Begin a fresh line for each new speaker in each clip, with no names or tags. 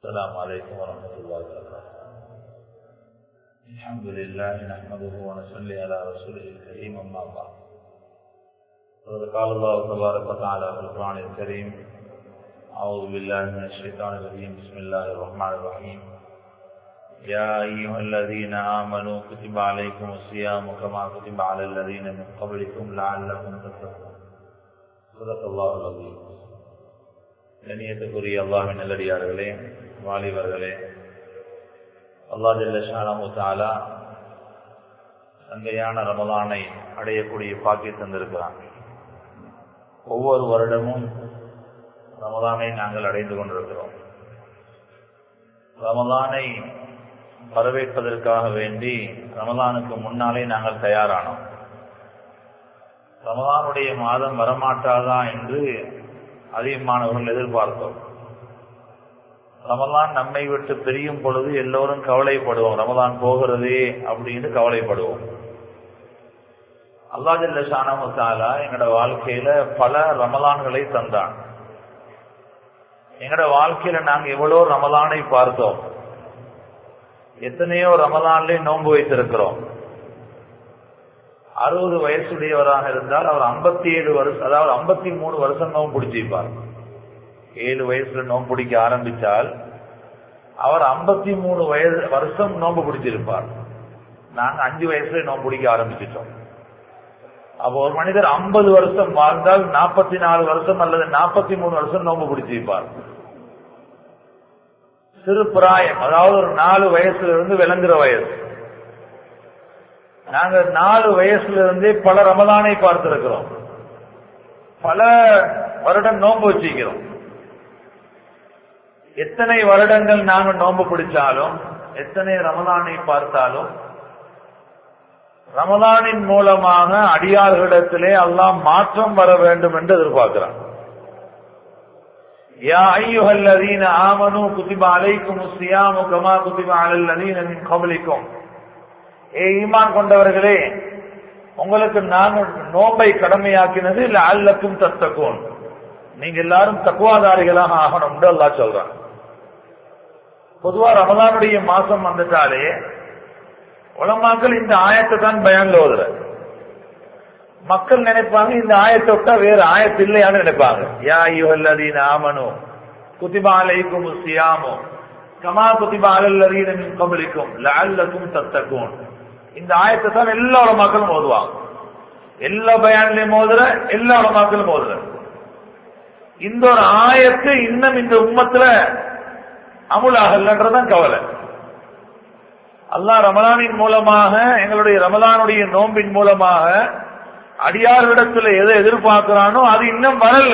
السلام عليكم ورحمة الله وبركاته الحمد لله نحمده ونصلي على رسوله الكريم أما بعد وقد قال الله تبارك وتعالى في القرآن الكريم أعوذ بالله من الشيطان الرجيم بسم الله الرحمن الرحيم يا أيها الذين آمنوا كتب عليكم الصيام كما كتب على الذين من قبلكم لعلكم تتقون صدق الله العظيم கண்ணியத்துக்குரிய அல்லாஹின் நல்லடியார்களே வாலிபர்களே அல்லா ஜல்லஷானு தாலா சங்கையான ரமலானை அடையக்கூடிய பாக்கி தந்திருக்கிறான் ஒவ்வொரு வருடமும் ரமலானை நாங்கள் அடைந்து கொண்டிருக்கிறோம் ரமலானை வரவேற்பதற்காக வேண்டி ரமலானுக்கு முன்னாலே நாங்கள் தயாரானோம் ரமலானுடைய மாதம் வரமாட்டாதா என்று அதிகமானவர்கள் எதிர்பார்த்தோம் ரமலான் நம்மை விட்டு பிரியும் பொழுது எல்லோரும் கவலைப்படுவோம் ரமலான் போகிறதே அப்படின்னு கவலைப்படுவோம் அல்லாஜல்ல ஷானமுத்தாலா எங்களோட வாழ்க்கையில பல ரமலான்களை தந்தான் எங்களோட வாழ்க்கையில நாங்க எவ்வளோ ரமலானை பார்த்தோம் எத்தனையோ ரமலான்ல நோன்பு வைத்திருக்கிறோம் அறுபது வயசுடையவராக இருந்தால் அவர் ஐம்பத்தி ஏழு வருஷம் அதாவது ஐம்பத்தி மூணு வருஷம் நோம்பு பிடிச்சிருப்பார் ஏழு வயசுல நோம்பு பிடிக்க ஆரம்பித்தால் அவர் ஐம்பத்தி மூணு வயது வருஷம் நோம்பு பிடிச்சிருப்பார் நாங்க அஞ்சு வயசுல நோம்பு பிடிக்க ஆரம்பிச்சிட்டோம் அப்போ ஒரு மனிதர் ஐம்பது வருஷம் வாழ்ந்தால் நாற்பத்தி நாலு வருஷம் அல்லது நாற்பத்தி மூணு வருஷம் நோம்பு பிடிச்சிருப்பார் சிறு பிராயம் அதாவது ஒரு நாலு வயசுல இருந்து விளங்குற வயசு நாங்க நாலு வயசுல இருந்தே பல ரமலானை பார்த்திருக்கிறோம் பல வருடம் நோன்பு வச்சிக்கிறோம் எத்தனை வருடங்கள் நாங்க நோன்பு பிடிச்சாலும் எத்தனை ரமலானை பார்த்தாலும் ரமலானின் மூலமாக அடியார்களிடத்திலே எல்லாம் மாற்றம் வர வேண்டும் என்று எதிர்பார்க்கிறான் யா ஐயுஹல்லதீன ஆமனு குதிப அலைக்கும் சியாமு கமா குதிப அலல்லதீன மின் கபலிக்கும் ஏ ஈமான் கொண்டவர்களே உங்களுக்கு நாங்கள் நோம்பை கடமையாக்கினது இல்ல அல்லக்கும் தத்தக்கும் நீங்க எல்லாரும் தக்குவாதாரிகளாக ஆகணும் அல்லா சொல்றான் பொதுவா ரமலானுடைய மாசம் வந்துட்டாலே உலமாக்கள் இந்த ஆயத்தை தான் பயன்ல ஓதுற மக்கள் நினைப்பாங்க இந்த ஆயத்தை விட்டா வேற ஆயத்து இல்லையான்னு நினைப்பாங்க யா யுஹல்லதீன ஆமனு குதிபா அலைக்கும் சியாமோ கமா குதிபா அலல்லதீன மின் கபலிக்கும் லஅல்லக்கும் தத்தக்கும் இந்த ஆயத்தை தான் எல்லா உலமாக்களும் ஓதுவாங்க எல்லா பயான்லயும் ஓதுற எல்லா உலமாக்களும் ஓதுற இந்த ஒரு ஆயத்து இன்னும் இந்த உம்மத்துல அமுலாகலன்றதான் கவலை அல்லாஹ் ரமலானின் மூலமாக எங்களுடைய ரமலானுடைய நோம்பின் மூலமாக அடியாரிடத்துல எதை எதிர்பார்க்கிறானோ அது இன்னும் வரல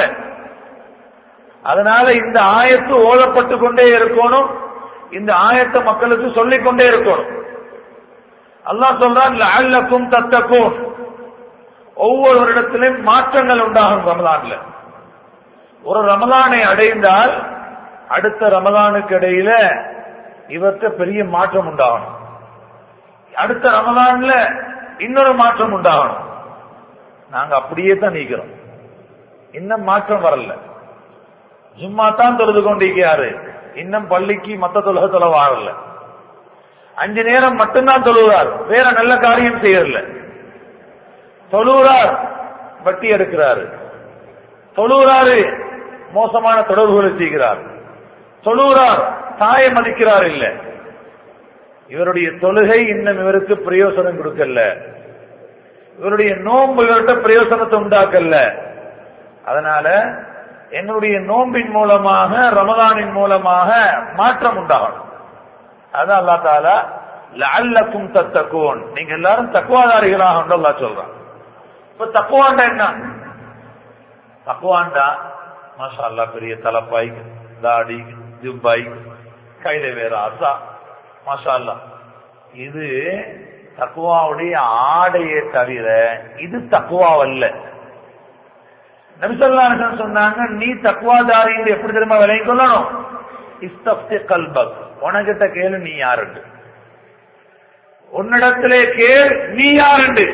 அதனால இந்த ஆயத்து ஓதப்பட்டு கொண்டே இருக்கணும் இந்த ஆயத்தை மக்களுக்கு சொல்லிக் கொண்டே இருக்கணும் அல்லாஹ் சொல்றான் அல்லக்கும் தத்தக்கும் ஒவ்வொரு இடத்திலும் மாற்றங்கள் உண்டாகும் ரமலான்ல ஒரு ரமலானை அடைந்தால் அடுத்த ரமலானுக்கு இடையில இவற்ற பெரிய மாற்றம் உண்டாகணும் அடுத்த ரமலான்ல இன்னொரு மாற்றம் உண்டாகணும் நாங்க அப்படியே தான் நீக்கிறோம் இன்னும் மாற்றம் வரல சும்மா தான் தொழுது கொண்டிருக்கிறாரு இன்னும் பள்ளிக்கு மத்த தொழுக தொலை வாழல அஞ்சு நேரம் மட்டும்தான் தொழுகிறார் வேற நல்ல காரியம் செய்யறல தொழுகிறார் வட்டி எடுக்கிறாரு தொழுகிறாரு மோசமான தொடர்புகளை செய்கிறார் தொழுகிறார் தாயை மதிக்கிறார் இல்ல இவருடைய தொழுகை இன்னும் இவருக்கு பிரயோசனம் கொடுக்கல இவருடைய நோன்பு இவர்கிட்ட பிரயோசனத்தை உண்டாக்கல்ல அதனால எங்களுடைய நோம்பின் மூலமாக ரமதானின் மூலமாக மாற்றம் உண்டாகணும் அதான் அல்லா தாலா லல்லக்கும் தத்தக்கோன் நீங்க எல்லாரும் தக்குவாதாரிகளாக அல்லா சொல்றான் இப்ப தக்குவாண்டா என்ன தக்குவாண்டா மாஷா அல்லா பெரிய தலப்பாய் தாடி ஜுப்பாய் கையில வேற அசா மாஷா அல்லா இது தக்குவாவுடைய ஆடையே தவிர இது தக்குவாவல்ல நபிசல்லாசன் சொன்னாங்க நீ தக்குவாதாரி எப்படி தெரியுமா விலையை சொல்லணும் இஸ்தப்தி கல்பக் உனக்கிட்ட கேளு நீ யாருண்டு உன்னிடத்திலே கேள் நீ யாருண்டு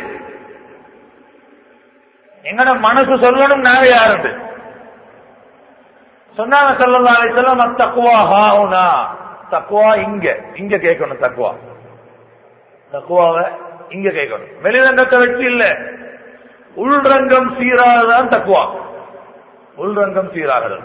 எங்கட மனசு சொல்லணும் நாங்க யாருண்டு சொன்னாங்க சல்லல்லா அலிசல்லாம் தக்குவா ஹாவுனா தக்குவா இங்க இங்க கேட்கணும் தக்குவா தக்குவாவை இங்க கேட்கணும் வெளிரங்கத்தை வச்சு இல்ல உள்ரங்கம் சீராகதான் தக்குவா உள்ரங்கம் சீராகிறது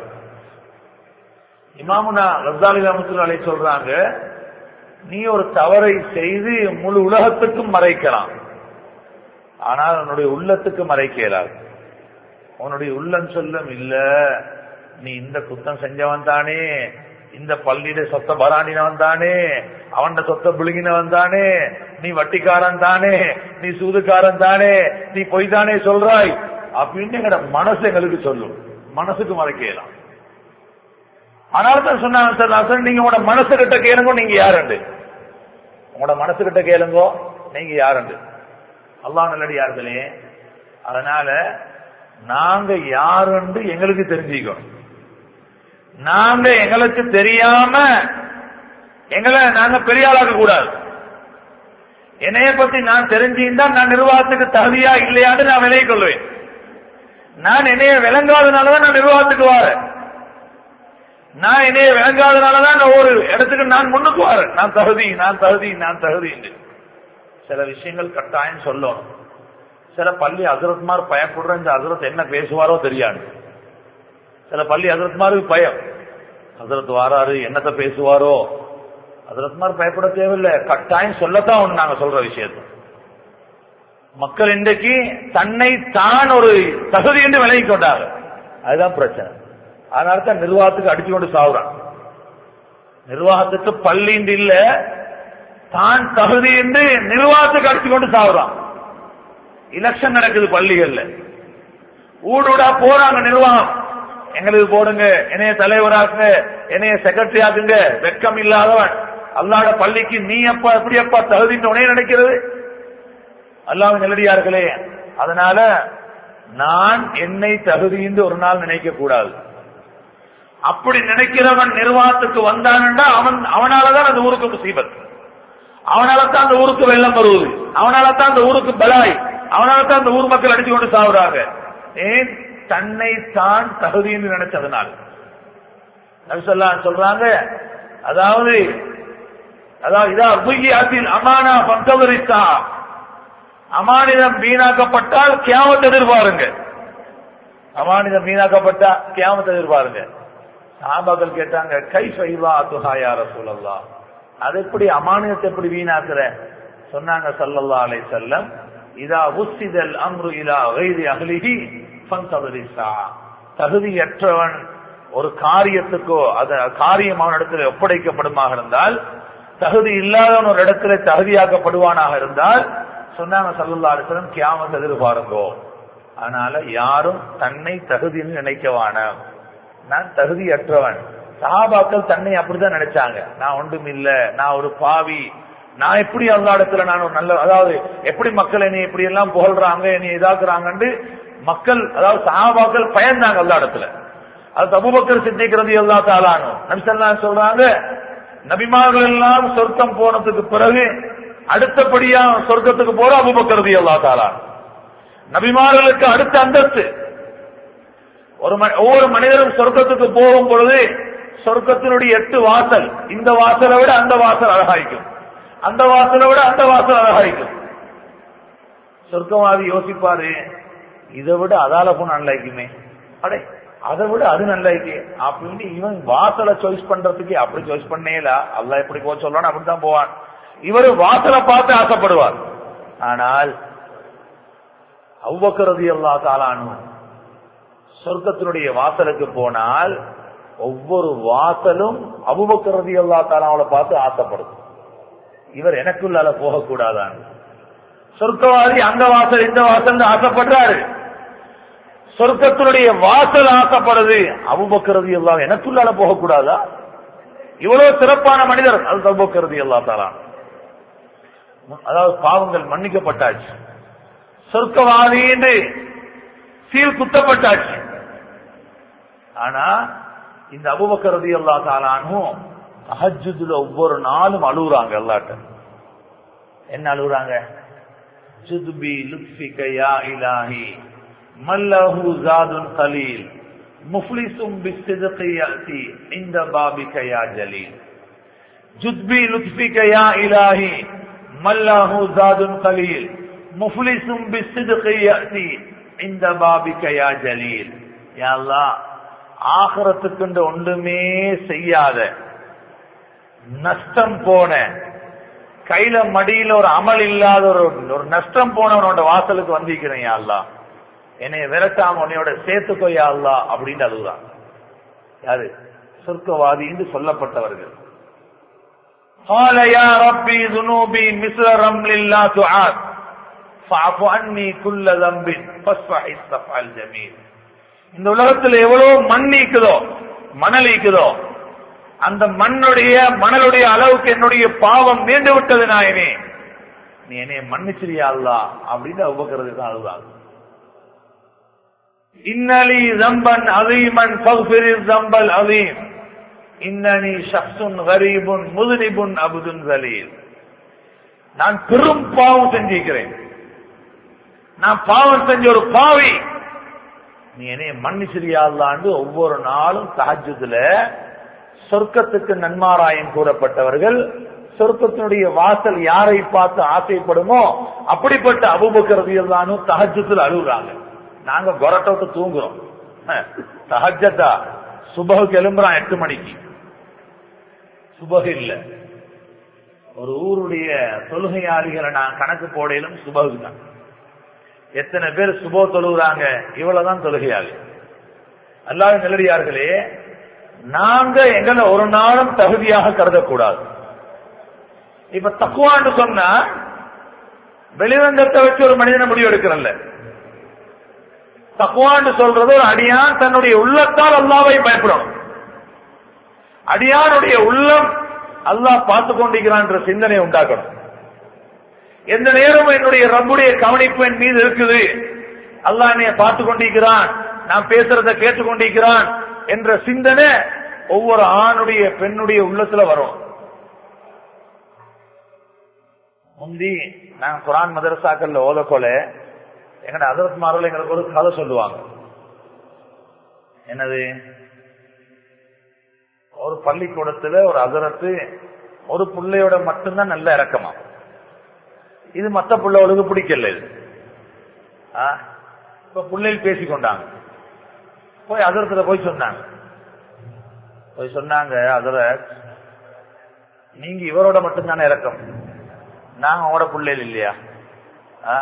இமாமுனா ரசாலி ரமத்துல்லாலை சொல்றாங்க நீ ஒரு தவறை செய்து முழு உலகத்துக்கும் மறைக்கலாம் ஆனால் உன்னுடைய உள்ளத்துக்கு மறைக்க இயலாது உன்னுடைய உள்ளம் சொல்லும் இல்ல நீ இந்த குத்தம் செஞ்சவன் தானே இந்த பள்ளியில சொத்த பராண்டினவன் தானே அவன் சொத்த பிழுங்கினவன் தானே நீ வட்டிக்காரன் தானே நீ சூதுக்காரன் தானே நீ பொய் தானே சொல்றாய் அப்படின்னு எங்கட மனசு எங்களுக்கு சொல்லும் மனசுக்கு மறைக்கலாம் அதனால தான் சொன்னாங்க சார் நான் சொன்னேன், நீங்க உங்களோட மனசு கிட்ட கேளுங்க நீங்க யாருண்டு உங்களோட மனசு கிட்ட கேளுங்கோ நீங்க யாருண்டு அல்லாஹ் நல்லடி யாருங்களே அதனால நாங்க யாருன்னு எங்களுக்கு தெரிஞ்சுக்கணும் நாங்க எங்களுக்கு தெரியாம எங்களை நாங்க பெரிய ஆளாக்க கூடாது என்னைய பத்தி நான் தெரிஞ்சிருந்தா நான் நிர்வாகத்துக்கு தகுதியா இல்லையான்னு நான் விலை கொள்வேன் நான் என்னைய விளங்காதனாலதான் நான் நிர்வாகத்துக்கு வரேன் நான் என்னைய விளங்காதனாலதான் நான் ஒரு இடத்துக்கு நான் முன்னுக்கு வரேன் நான் தகுதி நான் தகுதி நான் தகுதி என்று சில விஷயங்கள் கட்டாயம் சொல்லணும் சில பள்ளி அசரத்மார் பயப்படுற இந்த அசரத் என்ன பேசுவாரோ தெரியாது சில பள்ளி அசரத்மாருக்கு பயம் அசரத் வாராரு என்னத்த பேசுவாரோ அசரத்மார் பயப்பட தேவையில்லை கட்டாயம் சொல்லத்தான் ஒண்ணு நாங்க சொல்ற விஷயத்த மக்கள் இன்றைக்கு தன்னை தான் ஒரு தகுதி என்று விலகி கொண்டாங்க அதுதான் பிரச்சனை அதனால தான் நிர்வாகத்துக்கு அடிச்சு கொண்டு சாவுறான் நிர்வாகத்துக்கு பள்ளிண்டு இல்ல தான் தகுதி என்று நிர்வாகத்துக்கு அடிச்சு கொண்டு சாவுறான் எலெக்ஷன் நடக்குது பள்ளிகள்ல ஊடூடா போறாங்க நிர்வாகம் எங்களுக்கு போடுங்க என்னைய தலைவராக்குங்க என்னைய செக்ரட்டரி ஆக்குங்க வெக்கம் இல்லாதவன் அல்லாட பள்ளிக்கு நீ அப்பா எப்படி அப்பா தகுதின்னு உடனே நினைக்கிறது அல்லாஹ் நெல்லடியார்களே அதனால நான் என்னை தகுதின்னு ஒரு நாள் நினைக்க கூடாது அப்படி நினைக்கிறவன் நிர்வாகத்துக்கு வந்தான்டா அவன் அவனாலதான் அந்த ஊருக்கு முசீபத் அவனால தான் அந்த ஊருக்கு வெள்ளம் வருவது அவனால தான் அந்த ஊருக்கு பலாய் அவனால தான் அந்த ஊர் மக்கள் அடிச்சு கொண்டு சாவுறாங்க ஏன் தன்னை தான் தகுதின்னு நினைச்சதுனால் நபிசல்லா சொல்றாங்க அதாவது அதாவது இதா அபுகியாத்தில் அமானா பந்தவரித்தா அமானிதம் வீணாக்கப்பட்டால் கியாமத்தை எதிர்பாருங்க அமானிதம் வீணாக்கப்பட்டா கியாமத்தை எதிர்பாருங்க சாபாக்கள் கேட்டாங்க கை ஃபைவா அத்துஹாயா ரசூலல்லா அது எப்படி அமானியத்தை எப்படி வீணாக்குற சொன்னாங்க சல்லல்லா அலை செல்லம் இதா உசிதல் அம்ரு இலா வைதி அகலிஹி ஃபந்ததரிசா தகுதியற்றவன் ஒரு காரியத்துக்கோ அது காரியம் அவனிடத்தில் ஒப்படைக்கப்படுமாக இருந்தால் தகுதி இல்லாதவன் ஒரு இடத்துல தகுதியாக்கப்படுவானாக இருந்தால் சொன்னாங்க சல்லல்லா அலிஸ்லம் கியாமத் எதிர்பாருங்கோ அதனால யாரும் தன்னை தகுதின்னு நினைக்கவான நான் தகுதியற்றவன் சஹாபாக்கள் தன்னை அப்படிதான் நினைச்சாங்க நான் ஒன்றும் இல்ல நான் ஒரு பாவி நான் எப்படி அல்லா இடத்துல நான் ஒரு நல்ல அதாவது எப்படி மக்கள் என்னை இப்படி எல்லாம் புகழ்றாங்க என்னை இதாக்குறாங்கன்னு மக்கள் அதாவது சஹாபாக்கள் பயந்தாங்க அல்லா இடத்துல அது அபுபக்கர் சித்திக்கிறது எல்லா தாளானும் நபிசல்லாம் சொல்றாங்க நபிமார்கள் எல்லாம் சொர்க்கம் போனதுக்கு பிறகு அடுத்தபடியா சொர்க்கத்துக்கு போற அபுபக்கரதி அல்லா தாளான் நபிமார்களுக்கு அடுத்த அந்தஸ்து ஒரு ம- ஒவ்வொரு மனிதரும் சொர்க்கத்துக்கு போகும் பொழுது சொர்க்கத்தினுடைய எட்டு வாசல் இந்த வாசலை விட அந்த வாசல் அழகாய்க்கும் அந்த வாசலை விட அந்த வாசல் அழகாய்க்கும் சொர்க்கவாதி யோசிப்பாரு இதை விட அதால போன நல்லாய்க்குமே அடே அதை விட அது நல்லாய்க்கு அப்படின்னு இவன் வாசலை சாய்ஸ் பண்றதுக்கு அப்படி சாய்ஸ் பண்ணேல அல்லாஹ் எப்படி போக சொல்றான் அப்படித்தான் போவான் இவர் வாசலை பார்த்து ஆசைப்படுவார் ஆனால் அவ்வக்கரதி அல்லா தாலானு சொர்க்கத்தினுடைய வாசலுக்கு போனால் ஒவ்வொரு வாசலும் அபுபக்கரதி அல்லா தாலாவை பார்த்து ஆசைப்படுது இவர் எனக்குள்ளால போகக்கூடாதான் சொர்க்கவாதி அந்த வாசல் இந்த வாசல் ஆசைப்படுறாரு சொர்க்கத்தினுடைய வாசல் ஆசைப்படுது அபுபக்கரதி எல்லாம் எனக்குள்ளால போகக்கூடாதா இவ்வளவு சிறப்பான மனிதர் அது அபுபக்கரதி அல்லா தாலான் அதாவது பாவங்கள் மன்னிக்கப்பட்டாச்சு சொர்க்கவாதி என்று சீல் குத்தப்பட்டாச்சு ஆனா இந்த அபுபக்கரதி அல்லா தாலானும் அஹஜுதுல ஒவ்வொரு நாளும் அழுகுறாங்க எல்லாட்ட என்ன அழுகுறாங்க ஜுதுபி லுத்ஃபிக யா இலாஹி மல்லஹு ஜாதுன் கலீல் முஃப்லிசும் பிஸ்ஸிதுகி யஅதி இந்த பாபிக யா ஜலீல் ஜுத்பி லுத்ஃபிக யா இலாஹி மல்லாஹு ஜாதுன் கலீல் முஃப்லிசும் பிஸ்ஸிதுகி யஅதி இந்த பாபிக யா ஜலீல் யா அல்லாஹ் ஆகரத்துக்கு ஒன்றுமே செய்யாத நஷ்டம் போன கையில மடியில ஒரு அமல் இல்லாத ஒரு ஒரு நஷ்டம் போனவனோட வாசலுக்கு வந்திருக்கிறேன் யா அல்லாஹ் என்னைய விரட்டாம உன்னையோட சேர்த்துக்கோ யா அல்லாஹ் அப்படின்னு அழுகுறான் யாரு சொர்க்கவாதி என்று சொல்லப்பட்டவர்கள் قال يا ربي ذنوبي مثل رمل لا تعاد فاعف عني كل ذنب فاصفح الصفح الجميل இந்த உலகத்துல எவ்வளவு மண் நீக்குதோ மணல் நீக்குதோ அந்த மண்ணுடைய மணலுடைய அளவுக்கு என்னுடைய பாவம் நீண்டு விட்டது நாயனே நீ என்னைய மன்னிச்சிரியா அல்லா அப்படின்னு உபக்கிறது தான் அழுதாங்க இன்னலி ஜம்பன் அதீமன் பகுபிரில் ஜம்பல் அதீம் இன்னனி ஷப்சுன் கரீபுன் முதுனிபுன் அபுதுன் சலீல் நான் பெரும் பாவம் செஞ்சிருக்கிறேன் நான் பாவம் செஞ்ச ஒரு பாவி நீ என்னைய மன்னிச்சிரியா அல்லாண்டு ஒவ்வொரு நாளும் தஹஜுதுல சொர்க்கத்துக்கு நன்மாராயம் கூறப்பட்டவர்கள் சொர்க்கத்தினுடைய வாசல் யாரை பார்த்து ஆசைப்படுமோ அப்படிப்பட்ட அபுபக்கரதியல்லானும் தஹஜத்தில் அழுகுறாங்க நாங்க கொரட்டோட்டு தூங்குறோம் தஹஜத்தா சுபகுக்கு எழும்புறான் எட்டு மணிக்கு சுபகு இல்ல ஒரு ஊருடைய தொழுகையாளிகளை நான் கணக்கு போடையிலும் சுபகு தான் எத்தனை பேர் சுபோ தொழுகிறாங்க இவ்வளவுதான் தொழுகையாளி அல்லாத நிலடியார்களே நாங்க எங்களை ஒரு நாளும் தகுதியாக கருதக்கூடாது இப்ப தக்குவான்னு சொன்னா வெளிரங்கத்தை வச்சு ஒரு மனிதனை முடிவு எடுக்கிறல்ல தக்குவான்னு சொல்றது ஒரு அடியான் தன்னுடைய உள்ளத்தால் அல்லாவை பயப்படணும் அடியானுடைய உள்ளம் அல்லாஹ் பார்த்து கொண்டிருக்கிறான்ற சிந்தனை உண்டாக்கணும் எந்த நேரமும் என்னுடைய ரப்புடைய கவனிப்பு என் மீது இருக்குது அல்லாஹ் என்னைய பார்த்து கொண்டிருக்கிறான் நான் பேசுறத கேட்டுக் கொண்டிருக்கிறான் என்ற சிந்தனை ஒவ்வொரு ஆணுடைய பெண்ணுடைய உள்ளத்துல வரும் முந்தி நாங்க குரான் மதரசாக்கள்ல ஓதக்கொல எங்கட அதரத் மார்கள் எங்களுக்கு ஒரு கதை சொல்லுவாங்க என்னது ஒரு பள்ளிக்கூடத்துல ஒரு அதரத்து ஒரு பிள்ளையோட மட்டும்தான் நல்ல இறக்கமா இது மத்த பிள்ளைகளுக்கு பிடிக்கல இது ஆ? இப்ப பிள்ளைகள் பேசிக்கொண்டாங்க போய் அதரத்துல போய் சொன்னாங்க போய் சொன்னாங்க அதர நீங்க இவரோட மட்டும்தானே இறக்கம் நாங்க உங்களோட பிள்ளைகள் இல்லையா ஆ?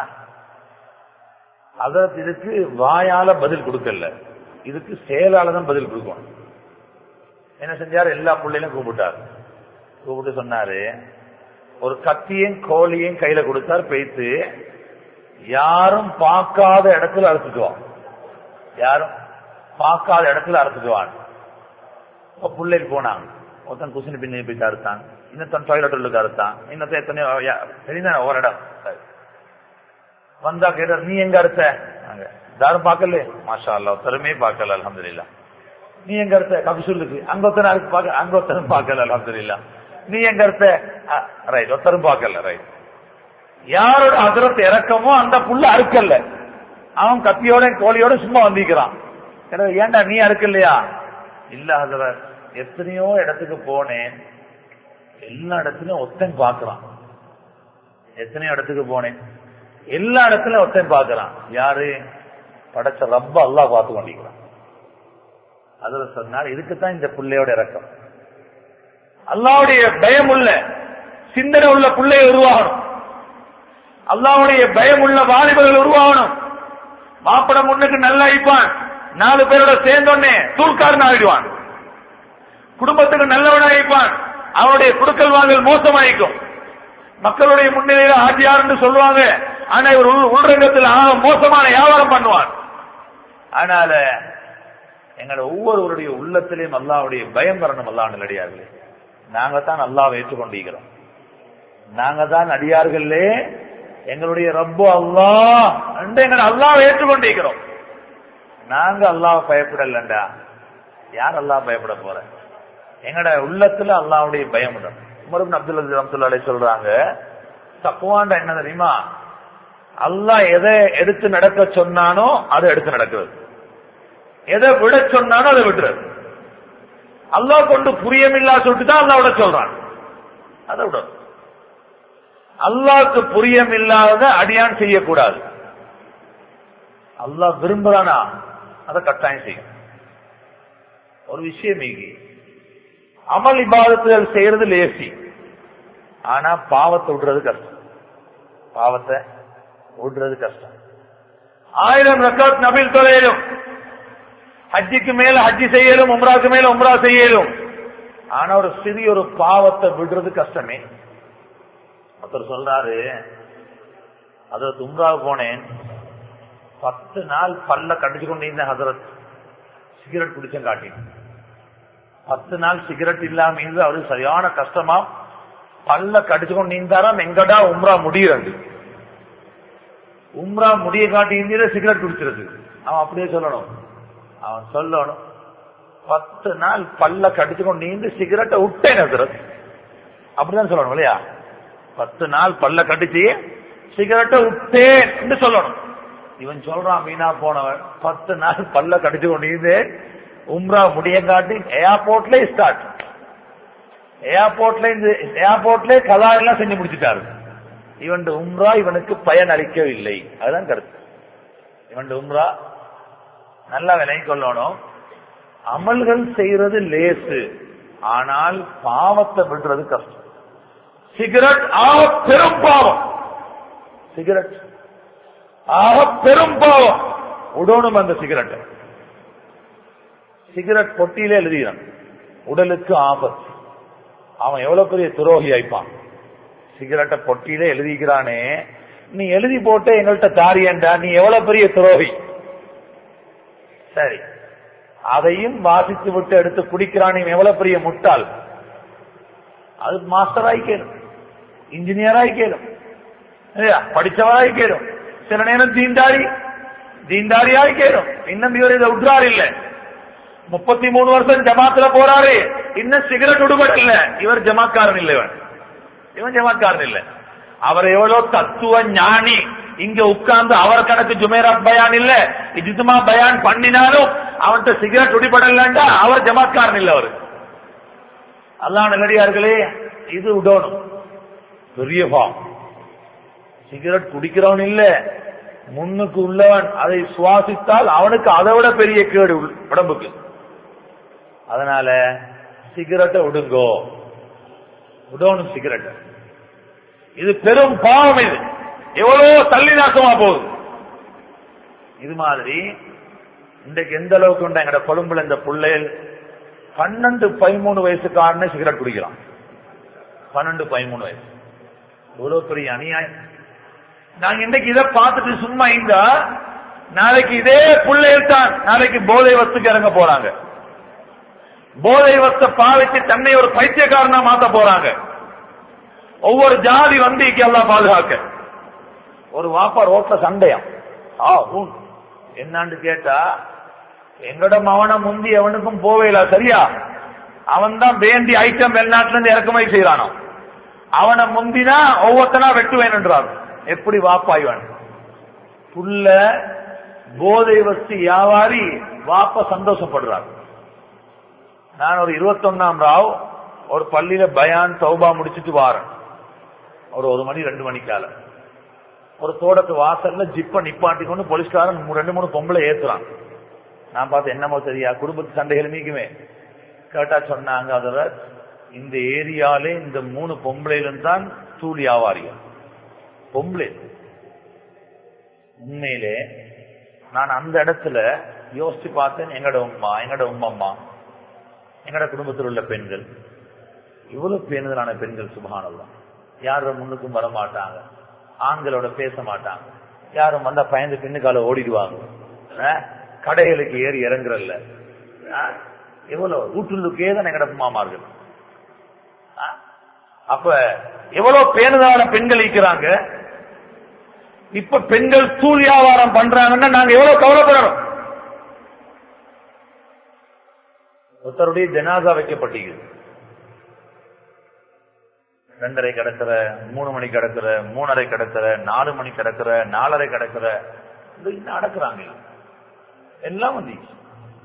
அதற்கு இதுக்கு வாயால பதில் கொடுக்கல இதுக்கு செயலால தான் பதில் கொடுக்கணும் என்ன செஞ்சாரு எல்லா பிள்ளைகளும் கூப்பிட்டாரு கூப்பிட்டு சொன்னாரு ஒரு கத்தியும் கோழியும் கையில கொடுத்தார் பெய்த்து யாரும் பார்க்காத இடத்துல அறுத்துக்குவான் யாரும் பார்க்காத இடத்துல அறுத்துக்குவான் இப்ப பிள்ளைகள் போனாங்க ஒருத்தன் குசினி பின்னி போயிட்டு அறுத்தான் இன்னொருத்தன் டாய்லெட் உள்ளுக்கு அறுத்தான் இன்னொருத்தன் எத்தனையோ யா- தெரியுதானே ஒரு இடம் சரி. வந்தா கேட்டார் நீ எங்க அறுத்த அங்க யாரும் பார்க்கல மாஷா அல்லா ஒருத்தருமே பார்க்கல அல்ஹம்துலில்லாஹ் நீ எங்க இருத்த கபிசுல்லுக்கு அங்க ஒருத்தர் அறுத்து பார்க்க அங்க ஒருத்தரும் பார்க்கல அல்ஹம்துலில்லாஹ் நீ எங்க இருத்த ரைட் ஒருத்தரும் பார்க்கல ரைட் யாரோட அதிரத்து இறக்கமோ அந்த புள்ள அறுக்கல்ல அவன் கத்தியோட கோழியோட சும்மா வந்திக்கிறான் எனவே ஏன்டா நீ அறுக்கலையா இல்ல அதுல எத்தனையோ இடத்துக்கு போனேன் எல்லா இடத்துலயும் ஒத்தன் பாக்குறான் எத்தனையோ இடத்துக்கு போனேன் எல்லா இடத்துலயும் ஒருத்தன் பாக்குறான் யாரு படைச்ச ரப்ப அல்லாஹ் பார்த்து கொண்டிருக்கிறான் அதுல சொன்னார் இதுக்குத்தான் இந்த பிள்ளையோட இறக்கம் அல்லாவுடைய பயம் உள்ள சிந்தனை உள்ள பிள்ளை உருவாகணும் அல்லாவுடைய பயம் உள்ள வாலிபர்கள் உருவாகணும் மாப்பிட முன்னுக்கு நல்லா அழிப்பான் நாலு பேரோட சேர்ந்தோடனே தூள்காரன் ஆகிடுவான் குடும்பத்துக்கு நல்லவன் அழிப்பான் அவனுடைய குடுக்கல் வாங்கல் மோசமாயிக்கும் மக்களுடைய முன்னிலையில ஆட்சியார் சொல்லுவாங்க ஆனா இவர் உள்- உள்ரங்கத்தில் ஆக மோசமான வியாபாரம் பண்ணுவான் அதனால எங்களோட ஒவ்வொருவருடைய உள்ளத்திலையும் அல்லாவுடைய பயம் வரணும் அல்லா நல்லடியார்களே நாங்க தான் அல்லாவை ஏற்றுக்கொண்டிருக்கிறோம் நாங்க தான் அடியார்களே எங்களுடைய ரப்பு அல்லாஹ் என்று எங்களை அல்லாவை ஏற்றுக்கொண்டிருக்கிறோம் நாங்க அல்லாஹ் பயப்படலண்டா யார் அல்லாஹ் பயப்பட போற எங்கட உள்ளத்துல அல்லாவுடைய பயம் உண்டு உமர் இப்னு அப்துல் அஜீஸ் ரஹ்மத்துல்லாஹி அலைஹி சொல்றாங்க தக்குவாண்டா என்ன தெரியுமா அல்லாஹ் எதை எடுத்து நடக்க சொன்னானோ அதை எடுத்து நடக்கிறது எதை விட சொன்னாலும் அதை விட்டுறது அல்லாஹ் கொண்டு புரியமில்லா சொல்லிட்டு தான் அல்லாஹ் விட சொல்றான் அதை விட அல்லாஹ்க்கு புரியமில்லாத அடியான் செய்யக்கூடாது அல்லாஹ் விரும்புறானா அதை கட்டாயம் செய்யும் ஒரு விஷயம் இங்கே அமல் இபாதத்துகள் செய்யறது லேசி ஆனா பாவத்தை விடுறது கஷ்டம் பாவத்தை விடுறது கஷ்டம் ஆயிரம் ரக்காத் நபில் தொலையிலும் ஹஜ்ஜிக்கு மேல ஹஜ்ஜி செய்யலும் உம்ராக்கு மேல உம்ரா செய்யலும் ஆனா ஒரு சிறிய ஒரு பாவத்தை விடுறது கஷ்டமே ஒருத்தர் சொல்றாரு அதற்கு உம்ராவுக்கு போனேன் பத்து நாள் பல்ல கடிச்சு கொண்டு இருந்த ஹசரத் சிகரெட் குடிச்சேன் காட்டி பத்து நாள் சிகரெட் இல்லாம இருந்து அவரு சரியான கஷ்டமா பல்ல கடிச்சு கொண்டு இருந்தாராம் எங்கடா உம்ரா முடிகிறது உம்ரா முடிய காட்டி இருந்தீர சிகரெட் குடிச்சிருக்கு அவன் அப்படியே சொல்லணும் அவன் சொல்லணும் பத்து நாள் பல்ல கடிச்சு கொண்டு இருந்து சிகரெட்டை விட்டேன் ஹசரத் அப்படிதான் சொல்லணும் இல்லையா பத்து நாள் பல்ல கடிச்சு சிகரெட்டை விட்டேன் என்று சொல்லணும் இவன் சொல்றான் மீனா போனவன் பத்து நாள் பல்ல கடிச்சு கொண்டிருந்து உம்ரா முடிய காட்டி ஏர்போர்ட்ல ஸ்டார்ட் ஏர்போர்ட்ல இந்த ஏர்போர்ட்ல கலா எல்லாம் செஞ்சு முடிச்சுட்டாரு இவன் உம்ரா இவனுக்கு பயன் அளிக்கவில்லை அதுதான் கருத்து இவன் உம்ரா நல்லா விலகி கொள்ளணும் அமல்கள் செய்யறது லேசு ஆனால் பாவத்தை விடுறது கஷ்டம் சிகரெட் ஆக பெரும் பாவம் சிகரெட் ஆக பெரும் பாவம் உடனும் அந்த சிகரெட் சிகரெட் பொட்டியில எழுதினான் உடலுக்கு ஆபத்து அவன் எவ்வளவு பெரிய துரோகி ஆயிப்பான் சிகரெட்டை பொட்டியில எழுதிக்கிறானே நீ எழுதி போட்டு எங்கள்கிட்ட தாரியண்டா நீ எவ்வளவு பெரிய துரோகி சரி அதையும் வாசித்து விட்டு எடுத்து குடிக்கிறான் இவன் எவ்வளவு பெரிய முட்டாள் அது மாஸ்டர் ஆயிக்கேடும் இன்ஜினியர் ஆயிக்கேடும் படிச்சவராய் கேடும் சில நேரம் தீண்டாரி தீண்டாரியாய் கேடும் இன்னும் இவர் இதை விட்றாரு இல்ல முப்பத்தி மூணு வருஷம் ஜமாத்துல போறாரு இன்னும் சிகரெட் விடுபட இல்ல இவர் ஜமாக்காரன் இல்ல இவன் இவன் ஜமாக்காரன் இல்ல அவர் எவ்வளவு தத்துவ ஞானி இங்க உட்கார்ந்து அவர் கணக்கு ஜுமேரா பயான் இல்ல இஜிதுமா பயான் பண்ணினாலும் அவன்கிட்ட சிகரெட் விடுபடலண்டா அவர் ஜமாத்காரன் இல்ல அவரு அல்லா நல்லடியார்களே இது விடணும் பெரிய பாவம் சிகரெட் குடிக்கிறவன் இல்ல முன்னுக்கு உள்ளவன் அதை சுவாசித்தால் அவனுக்கு அதை விட பெரிய கேடு உடம்புக்கு அதனால சிகரெட்டை விடுங்கோ விடணும் சிகரெட் இது பெரும் பாவம் இது எவ்வளவு தள்ளி நாசமா போகுது இது மாதிரி இன்றைக்கு எந்த அளவுக்கு உண்டு எங்கட கொழும்புல இந்த பிள்ளைகள் பன்னெண்டு பதிமூணு வயசுக்காரனே சிகரெட் குடிக்கலாம் பன்னெண்டு பதிமூணு வயசு இவ்வளவு பெரிய அநியாயம் நாங்க இன்னைக்கு இதை பார்த்துட்டு சும்மா இருந்தா நாளைக்கு இதே பிள்ளைகள் தான் நாளைக்கு போதை வஸ்துக்கு இறங்க போறாங்க போதை வஸ்த பாவிச்சு தன்னை ஒரு பைத்தியக்காரனா மாத்த போறாங்க ஒவ்வொரு ஜாதி வந்து எல்லாம் பாதுகாக்க ஒரு வாப்பா ரோட்ல சண்டையாம் ஆ ஊன் என்னான்னு கேட்டா எங்கட மவன முந்தி எவனுக்கும் போவேல சரியா அவன் தான் வேண்டி ஐட்டம் வெளிநாட்டுல இருந்து இறக்குமதி செய்யறானோ அவனை முந்தினா ஒவ்வொருத்தனா வெட்டுவேன் என்றான் எப்படி வாப்பாய்வான் புள்ள போதை வஸ்து வியாபாரி வாப்ப சந்தோஷப்படுறார் நான் ஒரு இருபத்தொன்னாம் ராவ் ஒரு பள்ளியில பயான் சௌபா முடிச்சிட்டு வாரேன் ஒரு ஒரு மணி ரெண்டு மணிக்கால ஒரு தோட்டத்து வாசல்ல ஜிப்ப நிப்பாட்டி கொண்டு போலீஸ்காரன் ரெண்டு மூணு பொம்பளை ஏத்துறான் நான் பார்த்து என்னமோ தெரியா குடும்பத்து சண்டைகள் நீக்குமே கேட்டா சொன்னாங்க அதுல இந்த ஏரியாலே இந்த மூணு பொம்பளையிலும் தான் தூள் வியாபாரிகள் பொம்பளை உண்மையிலே நான் அந்த இடத்துல யோசிச்சு பார்த்தேன் எங்கட உம்மா எங்கட உம்மம்மா எங்கட குடும்பத்தில் உள்ள பெண்கள் இவ்வளவு பேணுதலான பெண்கள் சுபகானல்லாம் யாரும் முன்னுக்கும் வர மாட்டாங்க ஆண்களோட பேச மாட்டாங்க யாரும் வந்தா பயந்து பின்னுக்கால ஓடிடுவாங்க கடைகளுக்கு ஏறி இறங்குறல்ல எவ்வளவு வீட்டுள்ளுக்கே தான் எங்கட மாமார்கள் அப்ப எவ்வளவு பேணுதலான பெண்கள் இருக்கிறாங்க இப்ப பெண்கள் தூள் வியாபாரம் பண்றாங்கன்னா நாங்க எவ்வளவு கவலைப்படணும் ஒருத்தருடைய ஜனாசா வைக்கப்பட்டிருக்குது ரெண்டரை கிடக்கிற மூணு மணி கிடக்கிற மூணரை கிடக்கிற நாலு மணி கிடக்கிற நாலரை கிடக்கிற இன்னும் அடக்குறாங்க எல்லாம் வந்து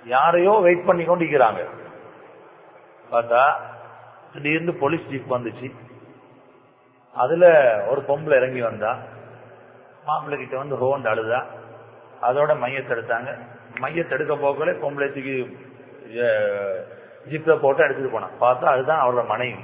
யாரையோ வெயிட் பண்ணி கொண்டிருக்கிறாங்க பார்த்தா திடீர்னு போலீஸ் ஜீப் வந்துச்சு அதுல ஒரு பொம்பளை இறங்கி வந்தா மாப்பிள்ளை கிட்ட வந்து ஹோண்ட் அழுதா அதோட மையத்தை எடுத்தாங்க மையத்தை எடுக்க போக்கல பொம்பளை தூக்கி ஜிப்ல போட்டு எடுத்துட்டு போனான் பார்த்தா அதுதான் அவரோட மனைவி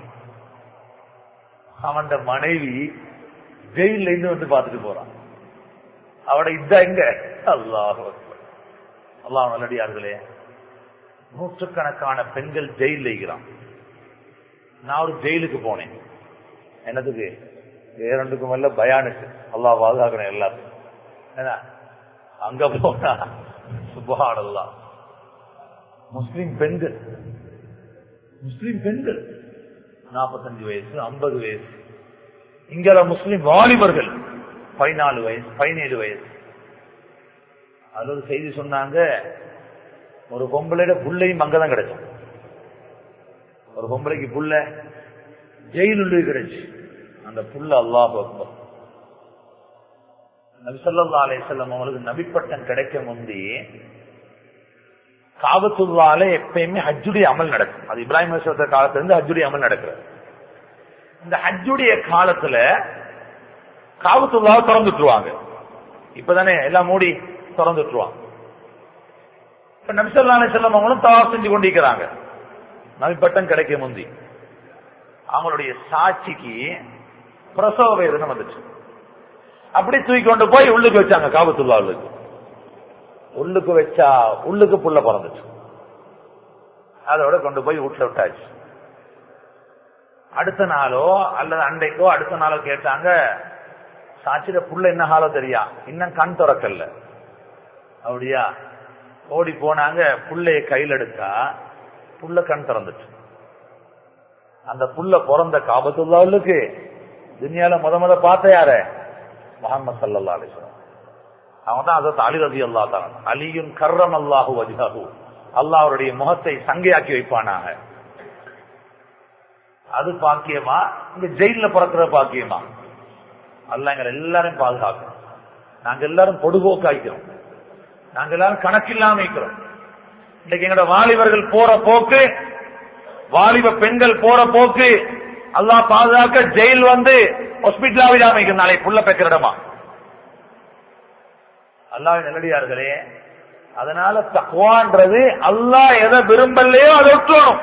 அவன் மனைவி ஜெயில இருந்து வந்து பார்த்துட்டு போறான் அவட இதா எங்க அல்லாஹ் அல்லாஹ் நல்லடியார்களே நூற்றுக்கணக்கான பெண்கள் ஜெயில இருக்கிறான் நான் ஒரு ஜெயிலுக்கு போனேன் என்னதுக்கு இரண்டுக்கும் இல்ல பயானுக்கு அல்லாஹ் பாதுகாக்கணும் எல்லாத்தையும் என்ன அங்க போனா சுபஹானல்லா முஸ்லிம் பெண்கள் முஸ்லிம் பெண்கள் நாற்பத்தஞ்சு வயசு ஐம்பது வயசு இங்க முஸ்லிம் வாலிபர்கள் பதினாலு வயசு பதினேழு வயசு அது ஒரு செய்தி சொன்னாங்க ஒரு பொம்பளையோட புள்ளையும் அங்கதான் கிடைச்சோம் ஒரு பொம்பளைக்கு புள்ள ஜெயிலுள்ளே கிடைச்சு அந்த புள்ள அல்லாஹ் அக்பர் நபிசல்லா அலையம் அவங்களுக்கு நபிப்பட்டம் கிடைக்க முந்தி காபத்துள்ளால எப்பயுமே ஹஜ்ஜுடைய அமல் நடக்கும் அது இப்ராஹிம் அலிஸ்வத்த காலத்துல இருந்து ஹஜ்ஜுடைய அமல் நடக்கிறது இந்த ஹஜ்ஜுடைய காலத்துல காபத்துள்ளாவை திறந்துட்டுருவாங்க இப்பதானே எல்லாம் மூடி திறந்துட்டுருவாங்க இப்ப நபிசல்லா அலிசல்லம் அவங்களும் தவா செஞ்சு கொண்டிருக்கிறாங்க நபிப்பட்டம் கிடைக்க முந்தி அவங்களுடைய சாட்சிக்கு பிரசவ வேதனை வந்துச்சு அப்படி தூக்கி கொண்டு போய் உள்ளுக்கு வச்சாங்க காபத்துல்லா உள்ளுக்கு உள்ளுக்கு வச்சா உள்ளுக்கு புள்ள பிறந்துச்சு அதோட கொண்டு போய் வீட்டுல விட்டாச்சு அடுத்த நாளோ அல்லது அன்றைக்கோ அடுத்த நாளோ கேட்டாங்க சாட்சியில புள்ள என்ன ஹாலோ தெரியா இன்னும் கண் திறக்கல அப்படியா ஓடி போனாங்க புள்ளைய கையில் எடுத்தா புள்ள கண் திறந்துச்சு அந்த புள்ள பிறந்த காபத்துள்ளாவுக்கு துனியால முத முத பார்த்த யார முகமது சல்லா அலிஸ்லாம் அவன் தான் அதை அலி ரதி அல்லா தான் அலியும் கர்ரம் அல்லாஹு வஜாஹு அல்லாஹ் அவருடைய முகத்தை சங்கையாக்கி வைப்பானாக அது பாக்கியமா இந்த ஜெயில பிறக்கிற பாக்கியமா அல்ல எங்களை எல்லாரும் பாதுகாக்கணும் நாங்க எல்லாரும் பொடுபோக்காய்க்கிறோம் நாங்க எல்லாரும் கணக்கில்லாம இருக்கிறோம் இன்னைக்கு எங்களோட வாலிபர்கள் போற போக்கு வாலிப பெண்கள் போற போக்கு அல்லாஹ் பாதுகாக்க ஜெயில் வந்து ஹாஸ்பிட்டலாவில் அமைக்கும் நாளை புள்ள பெக்கிற இடமா அல்லாஹ் நல்லடியார்களே அதனால தக்குவான்றது அல்லாஹ் எதை விரும்பலையோ அதை விட்டுறணும்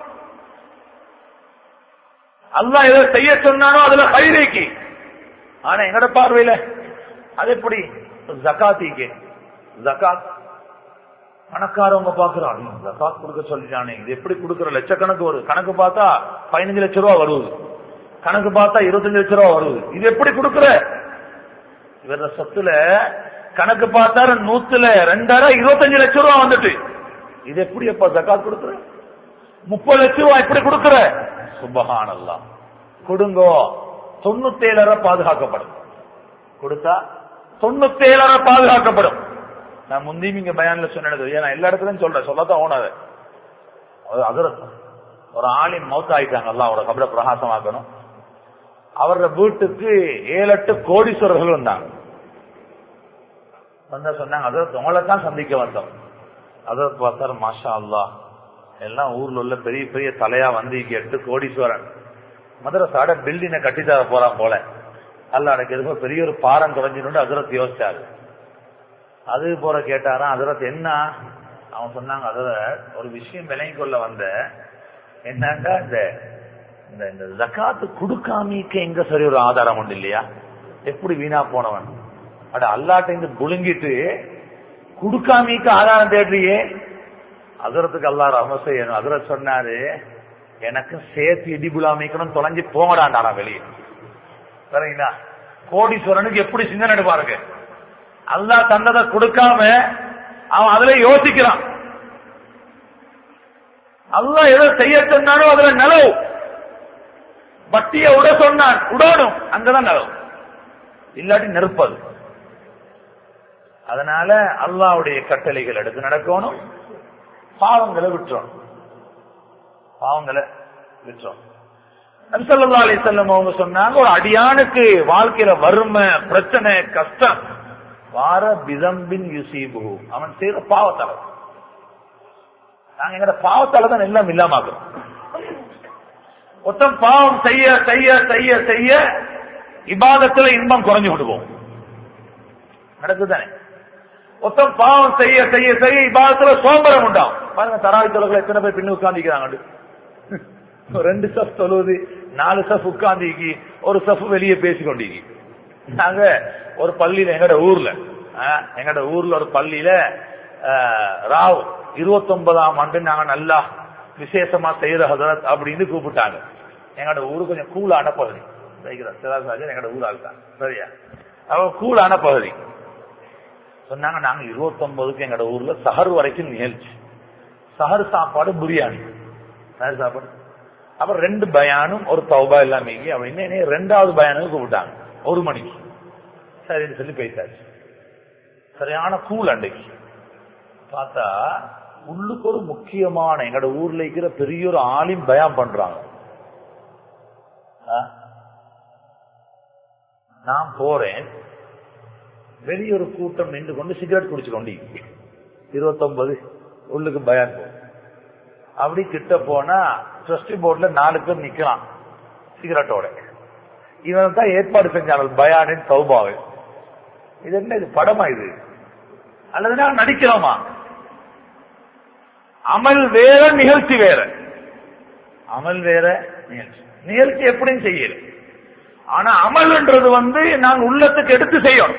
அல்லாஹ் எதை செய்ய சொன்னானோ அதுல கைரேக்கி ஆனா எங்கட பார்வையில அது எப்படி ஜக்காத்திக்கு ஜக்காத் பணக்காரவங்க பாக்குறான் ஜக்காத் கொடுக்க சொல்லிட்டானே இது எப்படி கொடுக்கற லட்சக்கணக்கு வருது கணக்கு பார்த்தா பதினஞ்சு லட்சம் ரூபா வருது கணக்கு பார்த்தா இருபத்தஞ்சு லட்சம் ரூபா வருது இது எப்படி கொடுக்கற இவர சொத்துல கணக்கு பார்த்தாரு நூத்துல ரெண்டாயிரம் இருபத்தஞ்சு லட்சம் ரூபா வந்துட்டு இது எப்படி எப்ப ஜக்காத் கொடுக்குற முப்பது லட்சம் ரூபா எப்படி கொடுக்குற சுபஹானல்லா கொடுங்கோ தொண்ணூத்தேழரை பாதுகாக்கப்படும் கொடுத்தா தொண்ணூத்தேழரை பாதுகாக்கப்படும் நான் முந்தையும் இங்க பயான்ல சொன்னது ஏன் நான் எல்லா இடத்துலயும் சொல்றேன் சொல்லத்தான் ஓனாது அதிரத்தம் ஒரு ஆளின் மௌத்த ஆயிட்டாங்க அல்லாவோட கபட பிரகாசமாக்கணும் அவரோட வீட்டுக்கு ஏழு எட்டு கோடீஸ்வரர்கள் வந்தாங்க வந்தா சொன்னாங்க அதற்கு உங்களை தான் சந்திக்க வந்தோம் அதற்கு பார்த்தாரு மாஷா அல்லா எல்லாம் ஊர்ல உள்ள பெரிய பெரிய தலையா வந்து இங்க எட்டு கோடீஸ்வரன் மதுரசாட பில்டிங்கை கட்டித்தர போறான் போல அல்ல எனக்கு எதுவும் பெரிய ஒரு பாரம் குறைஞ்சின்னு அதிரத்து யோசிச்சாரு அது போற கேட்டாராம் அதிரத்து என்ன அவன் சொன்னாங்க அதுல ஒரு விஷயம் விளங்கி கொள்ள வந்த என்னன்னா இந்த இந்த இந்த ஜக்காத்து கொடுக்காமிக்க எங்க சரி ஒரு ஆதாரம் உண்டு இல்லையா எப்படி வீணா போனவன் அட அல்லாட்ட இருந்து புழுங்கிட்டு குடுக்காமிக்க ஆதாரம் தேடுறியே அதரத்துக்கு அல்லா ரம செய்யணும் அதர சொன்னாரு எனக்கு சேர்த்து இடிபுலாமிக்கணும் தொலைஞ்சு போங்கடாண்டாரா வெளியே சரிங்களா கோடீஸ்வரனுக்கு எப்படி சிந்தனை பாருங்க அல்லா தந்ததை கொடுக்காம அவன் அதுல யோசிக்கிறான் அல்லா எதை செய்ய சொன்னானோ அதுல நிலவு வட்டிய உட சொன்னான் உடணும் அங்கதான் நிலவு இல்லாட்டி நெருப்பது அதனால அல்லாவுடைய கட்டளைகள் எடுத்து நடக்கணும் பாவங்களை விட்டுறோம் பாவங்களை விட்டுறோம் நபிசல்லா அலி செல்லம் அவங்க சொன்னாங்க ஒரு அடியானுக்கு வாழ்க்கையில வறுமை பிரச்சனை கஷ்டம் வார பிதம்பின் யுசீபு அவன் செய்த பாவத்தளவு நாங்க எங்கட பாவத்தால தான் எல்லாம் இல்லாம ஆக்குறோம் மொத்தம் பாவம் செய்ய செய்ய செய்ய செய்ய இபாதத்துல இன்பம் குறைஞ்சு கொண்டு போகும் நடக்குதானே மொத்தம் பாவம் செய்ய செய்ய செய்ய இபாதத்துல சோம்பரம் உண்டாகும் பாருங்க தராவி தொழில்கள் எத்தனை பேர் பின்னு உட்கார்ந்துக்கிறாங்க ரெண்டு சஃப் தொழுவது நாலு சஃப் உட்கார்ந்து ஒரு சஃப் வெளியே பேசி கொண்டிருக்கி நாங்க ஒரு பள்ளியில எங்கட ஊர்ல ஆ, எங்கட ஊர்ல ஒரு பள்ளியில ஆ, ராவ் இருபத்தி ஒன்பதாம் ஆண்டு நாங்க நல்லா விசேஷமா செய்யற ஹதரத் அப்படின்னு கூப்பிட்டாங்க எங்கட ஊரு கொஞ்சம் கூலான பகுதி வைக்கிறோம் சிராஜ் எங்கட ஊரால் தான் சரியா அவ கூலான பகுதி சொன்னாங்க நாங்க இருபத்தி ஒன்பதுக்கு எங்கட ஊர்ல சஹர் வரைக்கும் நிகழ்ச்சி சஹர் சாப்பாடு பிரியாணி சஹர் சாப்பாடு அப்புறம் ரெண்டு பயானும் ஒரு தௌபா எல்லாமே அப்படின்னு என்னைய ரெண்டாவது பயானுக்கு கூப்பிட்டாங்க ஒரு மணிக்கு சரின்னு சொல்லி பேசாச்சு சரியான கூல் அன்றைக்கு பார்த்தா உள்ளுக்கு ஒரு முக்கியமான எங்கட ஊர்ல இருக்கிற பெரிய ஒரு ஆலிம் பயான் பண்றாங்க ஆ? நான் போறேன் வெளிய ஒரு கூட்டம் நின்று கொண்டு சிகரெட் குடிச்சு கொண்டு இருபத்தொன்பது உள்ளுக்கு பயான் போ அப்படி கிட்ட போனா ட்ரஸ்டி போர்ட்ல நாலு பேர் நிக்கலாம் சிகரெட்டோட இவன் தான் ஏற்பாடு செஞ்சாங்க பயானின் சௌபாவை இது என்ன இது படமா இது அல்லது நான் நடிக்கிறோமா அமல் வேற நிகழ்ச்சி வேற அமல் வேற நிகழ்ச்சி நிகழ்ச்சி எப்படியும் செய்யல ஆனா அமல்ன்றது வந்து நான் உள்ளத்துக்கு எடுத்து செய்யணும்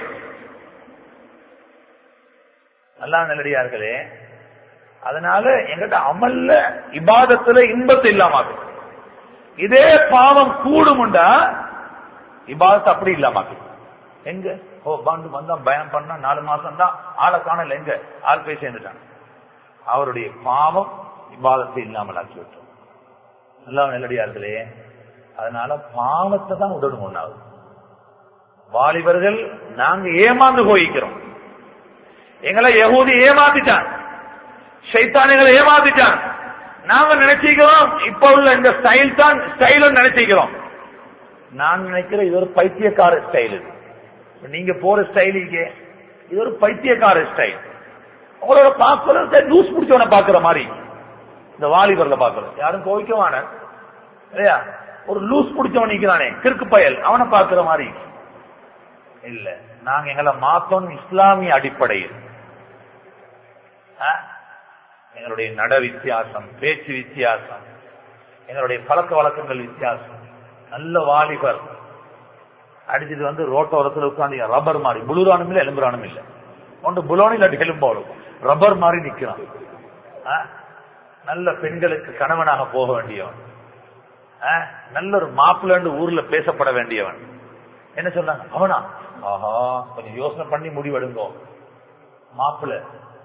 நல்லா நல்லடியார்களே அதனால எங்கிட்ட அமல்ல இபாதத்துல இன்பத்தை இல்லாம ஆக்கும். இதே பாவம் கூடுமுண்டா இபாதத்தை அப்படி இல்லாம ஆக்கும். எங்க ஓ பாண்டு வந்தா பயம் பண்ணா நாலு மாசம் தான் ஆளை காணல எங்க ஆள் போய் சேர்ந்துட்டான் அவருடைய பாவம் இபாதத்தை இல்லாமல் ஆக்கி விட்டோம் நல்லா நல்லடியார்களே அதனால பாவத்தை தான் உடனும் ஒண்ணாகும் வாலிபர்கள் நாங்க ஏமாந்து போய்க்கிறோம் எங்களை யகூதி ஏமாத்திட்டான் சைத்தானிகளை ஏமாத்திட்டான் நாங்க நினைச்சிக்கிறோம் இப்ப உள்ள இந்த ஸ்டைல் தான் ஸ்டைல் நினைச்சிக்கிறோம் நான் நினைக்கிறேன் இது ஒரு பைத்தியக்கார ஸ்டைல் இது இப்ப நீங்க போற ஸ்டைல் இது ஒரு பைத்தியக்கார ஸ்டைல் உங்களோட பாக்குறது லூஸ் பிடிச்சவன பாக்குற மாதிரி இந்த வாலிபர்ல பாக்குறோம் யாரும் கோவிக்கவான இல்லையா ஒரு லூஸ் பிடிச்சவன் நிக்கிறானே கிறுக்கு பயல் அவனை பாக்குற மாதிரி இல்ல நாங்க எங்களை மாத்தோம் இஸ்லாமிய அடிப்படையில் ஆ? எங்களுடைய நட வித்தியாசம் பேச்சு வித்தியாசம் எங்களுடைய பழக்க வழக்கங்கள் வித்தியாசம் நல்ல வாலிபர் அடிச்சது வந்து ரோட்டோரத்தில் உட்காந்து ரப்பர் மாதிரி புளுரானும் இல்ல எலும்புரானும் இல்ல ஒன்று புலோனு இல்லாட்டி எலும்போடும் ரப்பர் மாதிரி நிக்கிறான் ஆ? நல்ல பெண்களுக்கு கணவனாக போக வேண்டியவன் ஆ? நல்ல ஒரு மாப்பிள்ளன்னு ஊர்ல பேசப்பட வேண்டியவன் என்ன சொல்றாங்க அவனா ஆஹா கொஞ்சம் யோசனை பண்ணி முடிவெடுங்கோ மாப்பிள்ள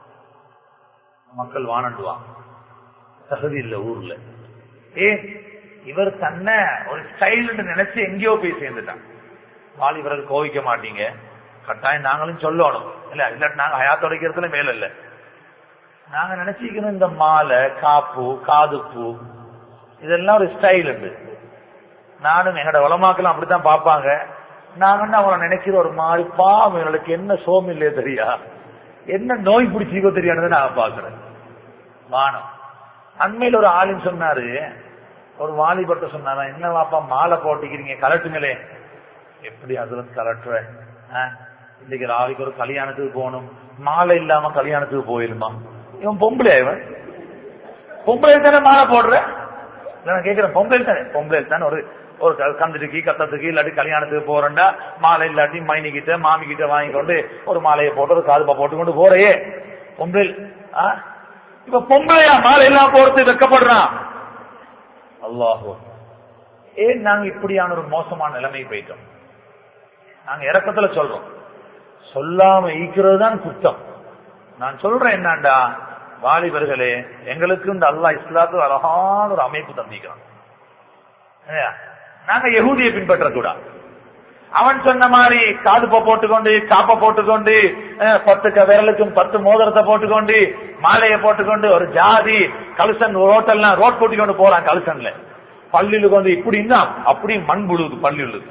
மக்கள் வானண்டுவான் தகுதி இல்ல ஊர்ல ஏன் இவர் தன்னை ஒரு ஸ்டைல் நினைச்சு எங்கேயோ போய் சேர்ந்துட்டான் வாலிபர்கள் கோவிக்க மாட்டீங்க கட்டாயம் நாங்களும் சொல்லணும் இல்ல இல்லாட்டி நாங்க ஹயாத் உடைக்கிறதுல மேல இல்ல நாங்க நினைச்சிக்கணும் இந்த மாலை காப்பு காதுப்பு இதெல்லாம் ஒரு ஸ்டைல் உண்டு நானும் எங்கட வளமாக்கெல்லாம் அப்படித்தான் பார்ப்பாங்க நாங்க என்ன அவங்கள நினைக்கிற ஒரு மாதிரி பாவம் இவங்களுக்கு என்ன சோம் இல்லையே தெரியா என்ன நோய் பிடிச்சிக்கோ தெரியானது நான் பாக்குறேன் வானம் அண்மையில் ஒரு ஆளுன்னு சொன்னாரு ஒரு வாலிபர்ட்ட சொன்னாரா என்ன வாப்பா மாலை போட்டிக்கிறீங்க கலட்டுங்களே எப்படி அதுல கலட்டுற ஆ? இன்னைக்கு ராவிக்கு ஒரு கல்யாணத்துக்கு போகணும் மாலை இல்லாம கல்யாணத்துக்கு போயிருமா இவன் பொம்பளை இவன் பொம்பளை தானே மாலை போடுற இல்ல, நான் கேக்குறேன் பொம்பளை தானே பொம்பளை தானே ஒரு ஒரு க- கந்துக்கு கத்தத்துக்கு இல்லாட்டி கல்யாணத்துக்கு போறேன்டா மாலை இல்லாட்டி மைனி கிட்ட மாமி கிட்ட வாங்கி கொண்டு ஒரு மாலையை போட்டு ஒரு காதுப்பா போட்டு கொண்டு போறையே பொம்பளை ஆ? இப்ப பொம்பளையா மாலை எல்லாம் போறது வெக்கப்படுறான் அல்லாஹோ ஏன் நாங்க இப்படியான ஒரு மோசமான நிலைமை போயிட்டோம் நாங்க இறக்கத்துல சொல்றோம் சொல்லாம ஈக்கிறது தான் குத்தம் நான் சொல்றேன் என்னண்டா வாலிபர்களே எங்களுக்கு இந்த அல்லாஹ் இஸ்லாத்து அழகான ஒரு அமைப்பு தந்திக்கிறான் இல்லையா? நாங்க யகூதியை பின்பற்றக்கூடாது அவன் சொன்ன மாதிரி காதுப்ப போட்டுக்கொண்டு காப்ப போட்டுக்கொண்டு அஹ், பத்து க- விரலுக்கும் பத்து மோதிரத்தை போட்டுக்கொண்டு மாலையை போட்டுக்கொண்டு ஒரு ஜாதி கலுசன் ரோட்டெல்லாம் ரோட் கூட்டிக்கொண்டு போறான் கலுசன்ல பள்ளியிலுக்கு வந்து இப்படி இருந்தா அப்படி மண் புழுது பள்ளியுள்ளது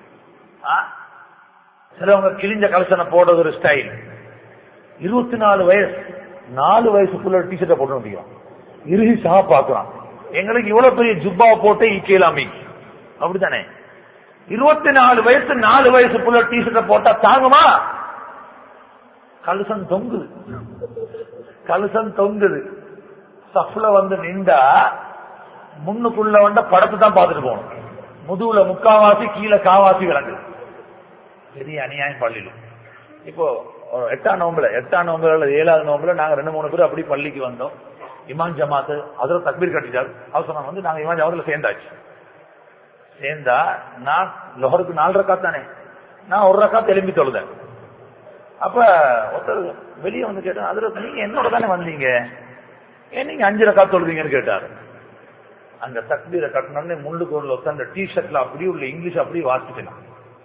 சிலவங்க கிழிஞ்ச கலசனை போடுறது ஒரு ஸ்டைல் இருபத்தி நாலு வயசு நாலு வயசுக்குள்ள டிஷர்ட்டை போட்டு முடியும் இறுதி சா பாக்குறான் எங்களுக்கு இவ்வளவு பெரிய ஜுப்பா போட்டு ஈக்கலாமி அப்படித்தானே இருபத்தி நாலு வயசு நாலு வயசு புள்ள டிஷர்ட்டை போட்டா தாங்குமா கலுசன் தொங்குது கலுசன் தொங்குது சஃப்ல வந்து நின்றா முன்னுக்குள்ள வந்த படத்தை தான் பார்த்துட்டு போகணும் முதுகுல முக்காவாசி கீழே காவாசி விளங்குது பெரிய அநியாயம் பள்ளியிலும் இப்போ ஒரு எட்டாம் நோம்புல எட்டாம் நோம்புல அல்லது ஏழாவது நோம்புல நாங்க ரெண்டு மூணு பேர் அப்படி பள்ளிக்கு வந்தோம் இமான் ஜமாத்து அதுல தக்பீர் கட்டிட்டார் அவசரம் வந்து நாங்க இமான் ஜமாத்துல சேர்ந்தாச்சு சேர்ந்தா நான் லொஹருக்கு நாலு ரக்கா தானே நான் ஒரு ரக்கா எலும்பி தொழுதேன் அப்ப ஒருத்தர் வெளியே வந்து கேட்டேன் அதுல நீங்க என்னோட தானே வந்தீங்க ஏன் நீங்க அஞ்சு ரக்கா தொழுதீங்கன்னு கேட்டாரு அங்க தக்பீரை கட்டினோடனே முள்ளுக்கு ஒரு உட்காந்து டி ஷர்ட்ல அப்படியே உள்ள இங்கிலீஷ் அப்படியே வாசிக்கலாம்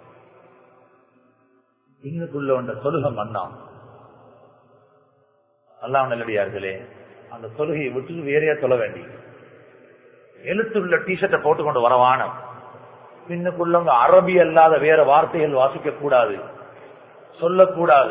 இன்னுக்குள்ள வந்த தொழுகை மண்ணாம் அல்லாஹ் நல்லடியார்களே அந்த தொழுகையை விட்டு வேறையா தொழ வேண்டி எழுத்துள்ள டிஷர்ட்டை போட்டுக்கொண்டு வரவான பின்னுக்குள்ளவங்க அரபி அல்லாத வேற வார்த்தைகள் வாசிக்க கூடாது சொல்லக்கூடாது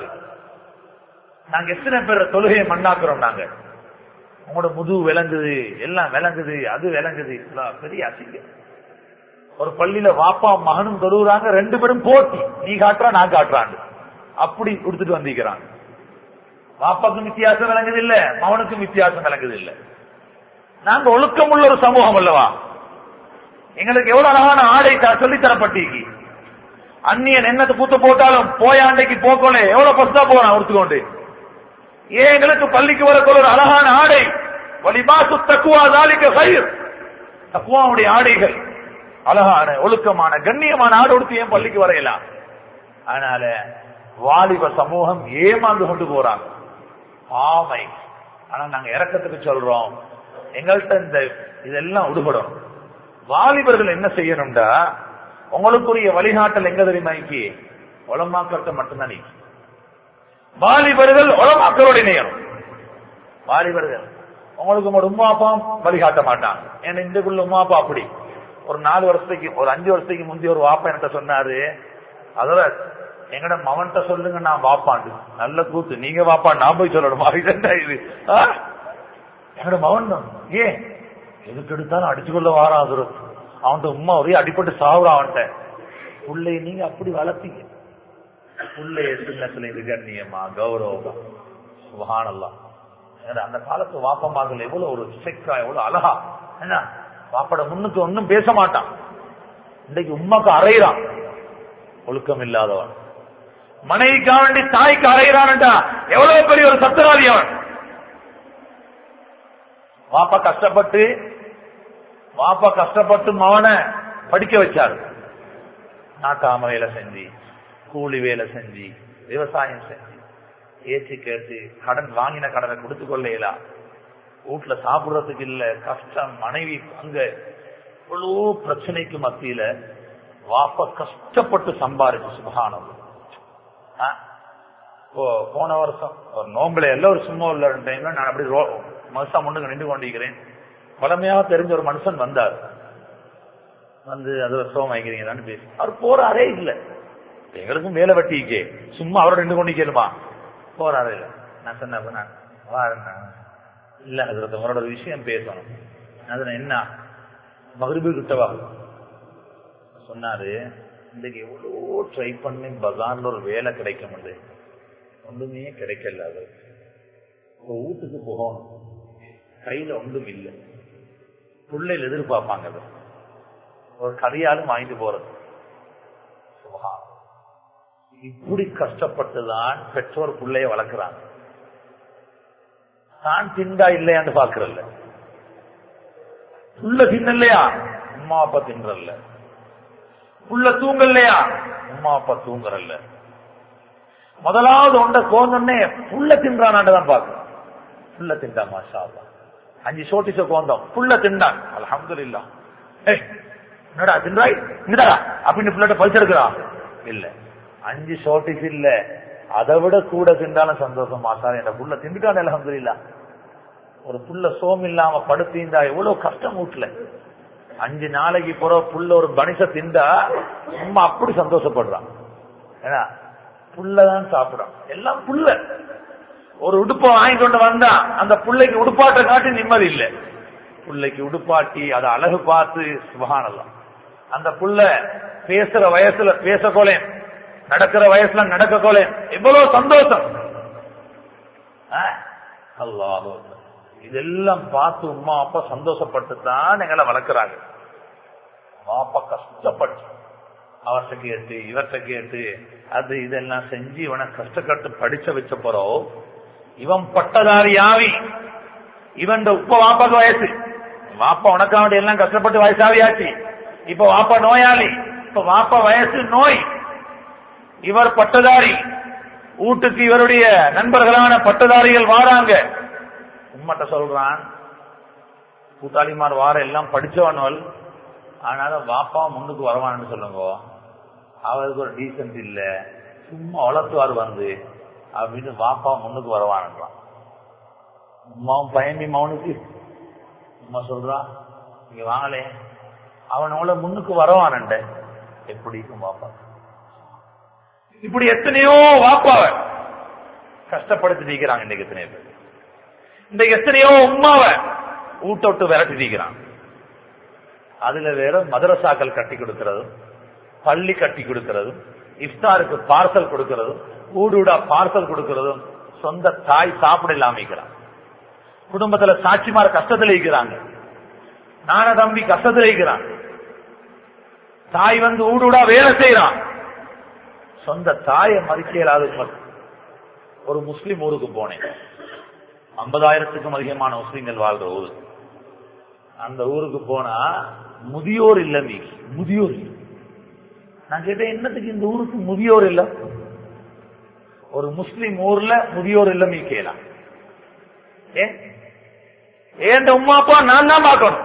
நாங்க எத்தனை பேர் தொழுகையை மண்ணாக்குறோம் நாங்க உங்களோட முதுகு விளங்குது எல்லாம் விளங்குது அது விளங்குது இதெல்லாம் பெரிய அசிங்கம் ஒரு பள்ளியில வாப்பா மகனும் தொழுகிறாங்க ரெண்டு பேரும் போட்டி நீ காட்டுறா நான் காட்டுறான்னு அப்படி கொடுத்துட்டு வந்திருக்கிறாங்க வாப்பாக்கும் வித்தியாசம் விளங்குது இல்ல மகனுக்கும் வித்தியாசம் விளங்குது இல்ல நாங்க ஒழுக்கம் உள்ள ஒரு சமூகம் அல்லவா எங்களுக்கு எவ்வளவு அழகான ஆடை த- சொல்லித் தரப்பட்டிருக்கு அந்நியன் என்னத்தை பூத்து போட்டாலும் போயாண்டைக்கு போக்கோல எவ்வளவு பஸ்தா போறான் ஒருத்துக்கொண்டு ஏன் எங்களுக்கு பள்ளிக்கு வரக்குள்ள ஒரு அழகான ஆடை வலிமாசு தக்குவா தாலிக்க கயிர் தக்குவாவுடைய ஆடைகள் அழகான ஒழுக்கமான கண்ணியமான ஆடு உடுத்தி ஏன் பள்ளிக்கு வரையலாம் அதனால வாலிப சமூகம் ஏமாந்து கொண்டு போறாங்க ஆமை ஆனா நாங்க இறக்கத்துக்கு சொல்றோம் எங்கள்கிட்ட இந்த இதெல்லாம் விடுபடும் வாலிபர்கள் என்ன செய்யணும்டா உங்களுக்குரிய வழிகாட்டல் எங்க தெரியுமா இன்னைக்கு உலமாக்கள்கிட்ட மட்டும்தான் நீ வாலிபர்கள் உலமாக்களோட இணையணும் வாலிபர்கள் உங்களுக்கு உங்களோட உமா அப்பா வழிகாட்ட மாட்டாங்க ஏன்னா இந்துக்குள்ள உமா அப்பா அப்படி ஒரு நாலு வருஷத்துக்கு ஒரு அஞ்சு வருஷத்துக்கு முந்தைய ஒரு வாப்பா என்கிட்ட சொன்னாரு அதோட எங்கட மவன்கிட்ட சொல்லுங்க நான் வாப்பாண்டு நல்ல கூத்து நீங்க வாப்பா நான் போய் சொல்லணுமா இதென்ன இது ஆ? எங்கட மவன் தான். ஏன் எதுக்கு எடுத்தாலும் அடிச்சுக்கொள்ள வாரான் அவன்கிட்ட உமா ஒரே அடிப்பட்டு சாவுறான் அவன்கிட்ட பிள்ளைய நீங்க அப்படி வளர்த்தீங்க பிள்ளைய சின்னத்துல இது கண்ணியமா கௌரவமா சுபஹானல்லாஹ் ஏன்னா, அந்த காலத்து வாப்பமார்கள் எவ்வளவு ஒரு செக்கா எவ்வளவு அழகா என்ன வாப்பட முன்னுக்கு ஒன்னும் பேச மாட்டான் இன்னைக்கு உமாக்கு அறையிறான் ஒழுக்கம் இல்லாதவன் மனைவிக்காக வேண்டி தாய்க்கு அறையிறான்டா எவ்வளவு பெரிய ஒரு சத்துராதி அவன் வாப்பா கஷ்டப்பட்டு வாப்பா கஷ்டப்பட்டு மவனை படிக்க வச்சாரு நாட்டாம வேலை செஞ்சு கூலி வேலை செஞ்சு விவசாயம் செஞ்சு ஏற்றி கேட்டு கடன் வாங்கின கடனை கொடுத்து கொள்ளையிலா வீட்டுல சாப்பிடுறதுக்கு இல்ல கஷ்டம் மனைவி அங்க இவ்வளவு பிரச்சனைக்கு மத்தியில வாப்ப கஷ்டப்பட்டு சம்பாரிச்சு சுபகானம் போன வருஷம் ஒரு நோம்புல எல்லாம் ஒரு சும்மா உள்ள டைம்ல நான் அப்படி ரோ மனுஷா முன்னுக்கு நின்று கொண்டிருக்கிறேன் பழமையாக தெரிஞ்ச ஒரு மனுஷன் வந்தார் வந்து அது வருஷம் வாங்கிக்கிறீங்களான்னு பேசி அவர் போறாரே இல்ல எங்களுக்கும் வேலை வெட்டிக்கே சும்மா அவரோட நின்று கொண்டிருக்கலுமா போறாரே இல்ல நான் சொன்ன அப்ப நான் வாரேன் நான். இல்ல அது உங்களோட ஒரு விஷயம் பேசணும் அது என்ன மகிழ்வு கிட்டவா சொன்னாரு இன்னைக்கு எவ்வளவோ ட்ரை பண்ணி பஜார்ல ஒரு வேலை கிடைக்க முடியல ஒன்றுமே கிடைக்கல அது ஒரு வீட்டுக்கு போகணும் கையில ஒன்றும் இல்லை பிள்ளைகள் எதிர்பார்ப்பாங்க அது ஒரு கதையாலும் வாங்கிட்டு போறது சுபஹான். இப்படி கஷ்டப்பட்டுதான் பெற்றோர் பிள்ளைய வளர்க்கிறாங்க தான் திண்டா இல்லையான்னு பாக்குறல்ல புள்ள தின்னலையா அம்மா அப்பா தின்றல்ல புள்ள தூங்கலையா அம்மா அப்பா தூங்குறல்ல முதலாவது ஒன்றை கோந்தோடனே புள்ள தின்றானான்னு பாக்குறோம் புள்ள திண்டா மாஷா அல்லாஹ். அஞ்சு சோட்டிச கோந்தோம் புள்ள திண்டான் அல்ஹம்துலில்லாஹ் ஏய் என்னடா தின்றாய் இங்கடா அப்படின்னு பிள்ளைகிட்ட பறிச்செடுக்கிறா இல்ல அஞ்சு ஷோட்டிஸ் இல்ல அதை விட கூட திண்டாலும் சந்தோஷம் மாசார் என்ற புள்ள திண்டுட்டான் அல்ஹம்துலில்லாஹ் ஒரு புள்ள சோம் இல்லாம படுத்திருந்தா எவ்வளவு கஷ்டம் வீட்டுல அஞ்சு நாளைக்கு போற புள்ள ஒரு பனிச திண்டா அம்மா அப்படி சந்தோஷப்படுறான் ஏன்னா புள்ளதான் சாப்பிடான் எல்லாம் புள்ள ஒரு உடுப்பை வாங்கி கொண்டு வந்தா அந்த பிள்ளைக்கு உடுப்பாட்ட காட்டி நிம்மதி இல்லை பிள்ளைக்கு உடுப்பாட்டி அதை அழகு பார்த்து சுபகானலாம் அந்த புள்ள பேசுற வயசுல பேசக்கோலேன் நடக்கிற வயசுல நடக்க கோலேன் எவ்வளவு சந்தோஷம் அல்லாஹோ இதெல்லாம் பார்த்து உமா அப்பா சந்தோஷப்பட்டு தான் எங்களை வளர்க்கிறாங்க அப்பா கஷ்டப்பட்டு அவர்கிட்ட கேட்டு இவர்கிட்ட கேட்டு அது இதெல்லாம் செஞ்சு இவனை கஷ்டப்பட்டு படிச்ச வச்ச போறோம் இவன் பட்டதாரி ஆவி இவன் உப்ப வாப்பாக்கு வயசு வாப்பா உனக்கா வேண்டிய எல்லாம் கஷ்டப்பட்டு வயசாவியாச்சு இப்ப வாப்பா நோயாளி இப்ப வாப்பா வயசு நோய் இவர் பட்டதாரி வீட்டுக்கு இவருடைய நண்பர்களான பட்டதாரிகள் வாராங்க உம்மட்ட சொல்றான் கூட்டாளிமார் வார எல்லாம் படிச்சவனவள் ஆனாலும் வாப்பா முன்னுக்கு வரவான்னு சொல்லுங்க அவருக்கு ஒரு டீசன்ட் இல்ல சும்மா வளர்த்துவார் வந்து அப்படின்னு வாப்பா முன்னுக்கு வரவான்றான் உமாவும் பயந்தி மௌனுக்கு உமா சொல்றா நீங்க வாங்கலே அவனோட முன்னுக்கு வரவானண்ட எப்படி இருக்கும் வாப்பா இப்படி எத்தனையோ வாப்பாவ கஷ்டப்படுத்தி நீக்கிறாங்க இன்னைக்கு எத்தனையோ பேர் இன்றைக்கு எத்தனையோ உமாவ ஊட்ட விட்டு விரட்டி நீக்கிறான் அதுல வேற மதரசாக்கள் கட்டி கொடுக்கிறதும் பள்ளி கட்டி கொடுக்கிறதும் இஃப்தாருக்கு பார்சல் கொடுக்கிறதும் ஊடுடா பார்சல் கொடுக்கிறதும் சொந்த தாய் சாப்பிட இல்லாம இருக்கிறான் குடும்பத்துல சாட்சிமார கஷ்டத்துல இருக்கிறாங்க நான தம்பி கஷ்டத்துல இருக்கிறான் தாய் வந்து ஊடுடா வேலை செய்யறான் சொந்த தாயை மதிக்க இயலாத ஒரு முஸ்லிம் ஊருக்கு போனேன் ஐம்பதாயிரத்துக்கும் அதிகமான முஸ்லிம்கள் வாழ்ற ஊரு அந்த ஊருக்கு போனா முதியோர் இல்ல நீ முதியோர் இல்ல நான் கேட்டேன் என்னத்துக்கு இந்த ஊருக்கு முதியோர் இல்ல ஒரு முஸ்லிம் ஊர்ல முதியோர் இல்ல நீ கேலாம் ஏன் உமா அப்பா நான் தான் பார்க்கணும்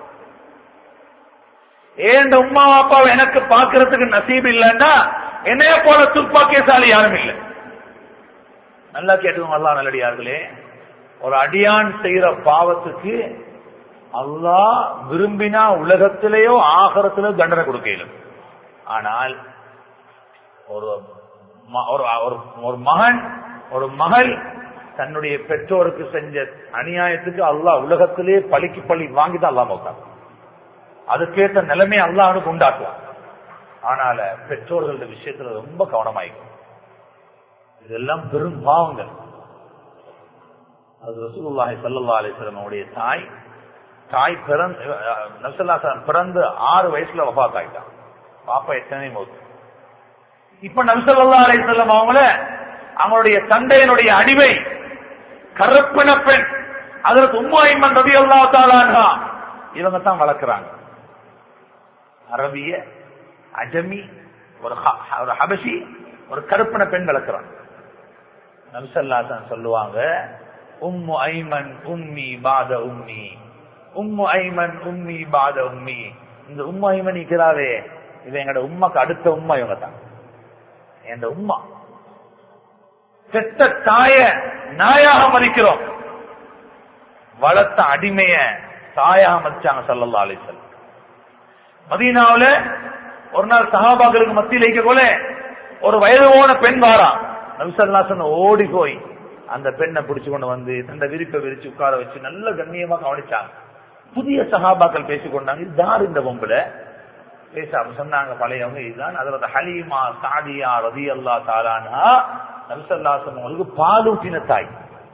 ஏன் உமா அப்பாவை எனக்கு பாக்குறதுக்கு நசீப் இல்லைன்னா என்னைய போல துப்பாக்கியசாலி யாரும் இல்லை நல்லா கேட்டுக்கோங்க அல்லா நல்லடியார்களே ஒரு அடியான் செய்யற பாவத்துக்கு அல்லாஹ் விரும்பினா உலகத்திலேயோ ஆகரத்திலேயோ தண்டனை கொடுக்கல ஆனால் ஒரு ஒரு மகன் ஒரு மகள் தன்னுடைய பெற்றோருக்கு செஞ்ச அநியாயத்துக்கு அல்லாஹ் உலகத்திலேயே பழிக்கு பழி வாங்கி தான் அல்லா நோக்காங்க அதுக்கேற்ற நிலைமை அல்லாஹனுக்கு உண்டாக்குவான் ஆனால பெற்றோர்கள விஷயத்துல ரொம்ப கவனமாயிருக்கும் இதெல்லாம் பெரும் பாவங்கள் அது ரசூலுல்லாஹி சல்லா அலிஸ்லமுடைய தாய் தாய் பிறந்து நபிசல்லாசன் பிறந்து ஆறு வயசுல வபாத் ஆயிட்டான் பாப்பா எத்தனை மௌத்து இப்ப நபிசல்லா அலிஸ்லம் அவங்கள அவங்களுடைய தந்தையனுடைய அடிமை கருப்பின பெண் அதற்கு உம்மாயிமன் ரவி அல்லா தாலான்ஹா இவங்க தான் வளர்க்கிறாங்க அரபிய அஜமி ஒரு ஒரு ஹபசி ஒரு கருப்பின பெண் வளர்க்கிறாங்க நபிசல்லாசன் சொல்லுவாங்க உம்மு ஐமன் உம்மி பாத உம்மி உம்மு ஐமன் உம்மி பாத உம்மி இந்த உம்மு ஐமன் இருக்கிறாவே இது எங்களோட உம்மாக்கு அடுத்த உம்மா இவங்க தான் என் உம்மா செத்த தாய நாயாக மதிக்கிறோம் வளர்த்த அடிமைய தாயாக மதிச்சாங்க சல்லல்லா அலிசல் மதீனாவுல ஒரு நாள் சகாபாக்களுக்கு மத்தியில் வைக்க போல ஒரு வயது போன பெண் வாரா நபிசல்லாசன் ஓடி போய் அந்த பெண்ணை பிடிச்சு கொண்டு வந்து தந்த விரிப்பை விரிச்சு உட்கார வச்சு நல்ல கண்ணியமா கவனிச்சாங்க புதிய சகாபாக்கள் பேசிக்கொண்டாங்க இதுதான் இந்த பொம்புல பேசாம சொன்னாங்க பழையவங்க இதுதான் அதுல ஹலீமா சாதியா ரதி அல்லா தாலானா நபிசல்லாசன் அவங்களுக்கு பாலூட்டின தாய்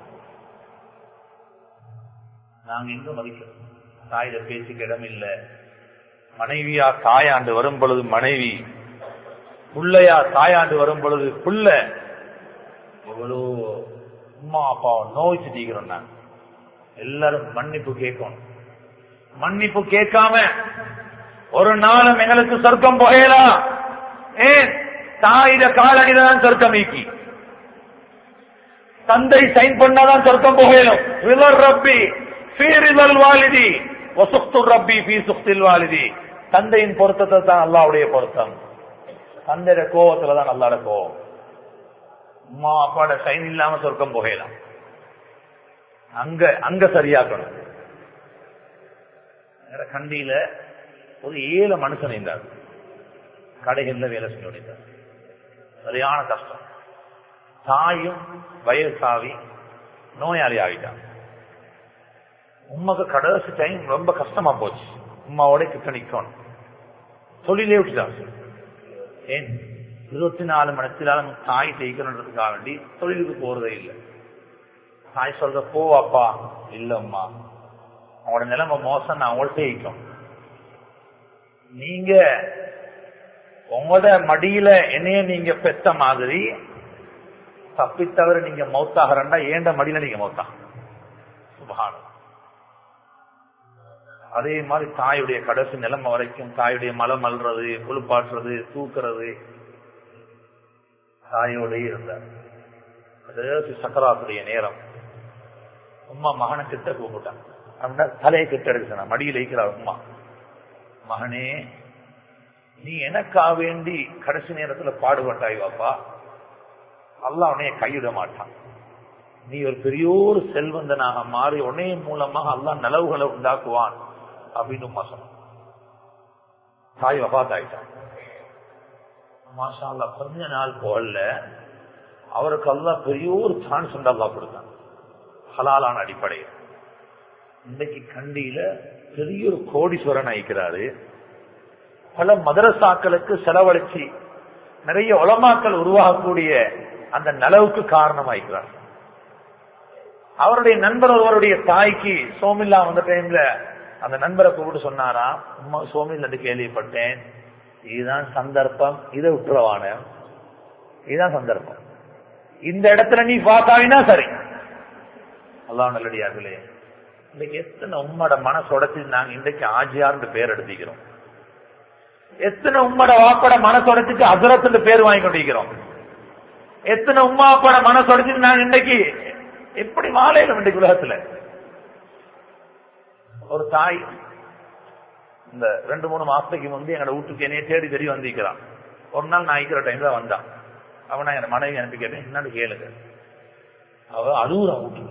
நாங்க எங்க மதிக்கிறோம் தாயில பேசிக்க இடம் இல்ல மனைவியா தாயாண்டு வரும் பொழுது மனைவி புள்ளையா தாயாண்டு வரும் பொழுது புள்ள எவ்வளோ அம்மா அப்பாவை நோய் சிட்டிக்கிறோம் நாங்க எல்லாரும் மன்னிப்பு கேட்கணும் மன்னிப்பு கேட்காம ஒரு நாளும் எங்களுக்கு சொர்க்கம் புகையலாம் ஏன் தாயிட காலடிதான் சொர்க்கம் நீக்கி தந்தை சைன் பண்ணாதான் சொர்க்கம் புகையலும் ரிலர் ரப்பி ஃபீரிதல் வாலிதி வசுக்து ரப்பி ஃபீ சுக்தில் வாலிதி தந்தையின் பொருத்தத்தை தான் அல்லாவுடைய பொருத்தம் தந்தைய கோவத்துல தான் அல்லாட கோவம் அம்மா அப்பாட சைன் இல்லாம சொர்க்கம் புகையலாம் அங்க அங்க சரியாக்கணும் கண்டியில ஒரு ஏழு மனுஷன் இருந்தார் கடைகள்ல வேலை செய்ய வேண்டியதார் சரியான கஷ்டம் தாயும் வயசாவி நோயாளி ஆகிட்டான் உமாக்கு கடைசி டைம் ரொம்ப கஷ்டமா போச்சு உமாவோட கிட்ட நிக்கணும் தொழிலே விட்டுட்டாங்க ஏன் இருபத்தி நாலு மணித்திலாலும் தாய் ஜெயிக்கணுன்றதுக்காக வேண்டி தொழிலுக்கு போறதே இல்லை தாய் சொல்ற போ அப்பா இல்லம்மா அவங்களோட நிலைமை மோசம் நான் அவங்கள்ட்ட ஜெயிக்கும் நீங்க உங்களோட மடியில என்னைய நீங்க பெத்த மாதிரி தப்பித்தவரை நீங்க மௌத்தாகிறண்டா ஏண்ட மடியில நீங்க மௌத்தா சுபகானம் அதே மாதிரி தாயுடைய கடைசி நிலைமை வரைக்கும் தாயுடைய மலம் அல்றது குளிப்பாட்டுறது தூக்குறது தாயோடய இருந்தார் கடைசி சக்கராத்துடைய நேரம் உமா மகனை கிட்ட கூப்பிட்டான் அப்படின்னா தலையை கிட்ட எடுக்க மடியில் வைக்கிறார் உமா மகனே நீ எனக்கா வேண்டி கடைசி நேரத்துல பாடுபட்டாய் வாப்பா அல்லாஹ் உன்னைய கைவிட மாட்டான் நீ ஒரு பெரியோரு செல்வந்தனாக மாறி உன்னைய மூலமாக அல்லாஹ் நலவுகளை உண்டாக்குவான் அப்படின்னு உமா சொன்னான் தாய் வபாத் ஆயிட்டான் மாஷா அல்லா கொஞ்ச நாள் போகல அவருக்கு அல்லாஹ் பெரிய ஒரு சான்ஸ் உண்டு அல்லாஹ் கொடுத்தான் ஹலாலான அடிப்படையில் இன்னைக்கு கண்டியில பெரிய ஒரு கோடீஸ்வரன் ஆயிக்கிறாரு பல மதரசாக்களுக்கு செலவழிச்சு நிறைய உலமாக்கள் உருவாகக்கூடிய அந்த நலவுக்கு காரணமாயிருக்கிறார் அவருடைய நண்பர் ஒருவருடைய தாய்க்கு சோமில்லா வந்த டைம்ல அந்த நண்பரை கூப்பிட்டு சொன்னாரா உம்மா சோமில் என்று கேள்விப்பட்டேன் இதுதான் சந்தர்ப்பம் இதை விட்டுருவான இதுதான் சந்தர்ப்பம் இந்த இடத்துல நீ பாஸ் ஆகினா சரி அல்லாஹ் நல்லடியார்களே இன்னைக்கு எத்தனை உம்மோட மனசு உடைச்சு நாங்க இன்றைக்கு ஆஜியார்னு பேர் எடுத்துக்கிறோம் எத்தனை உம்மோட வாப்பட மனசு உடைச்சிட்டு அசரத்து பேர் வாங்கி கொண்டிருக்கிறோம் எத்தனை உம்மா அப்பாட மனசு உடைச்சிட்டு நாங்க இன்றைக்கு எப்படி மாலையில இன்றைக்கு உலகத்துல ஒரு தாய் இந்த ரெண்டு மூணு மாசத்துக்கு முந்தைய எங்களோட வீட்டுக்கு என்னைய தேடி தேடி வந்திருக்கிறான் ஒரு நாள் நான் இருக்கிற டைம்ல வந்தான் அவன் நான் என் மனைவி அனுப்பி கேட்டேன் என்னன்னு கேளுங்க அவ அழுகுறான் வீட்டுக்கு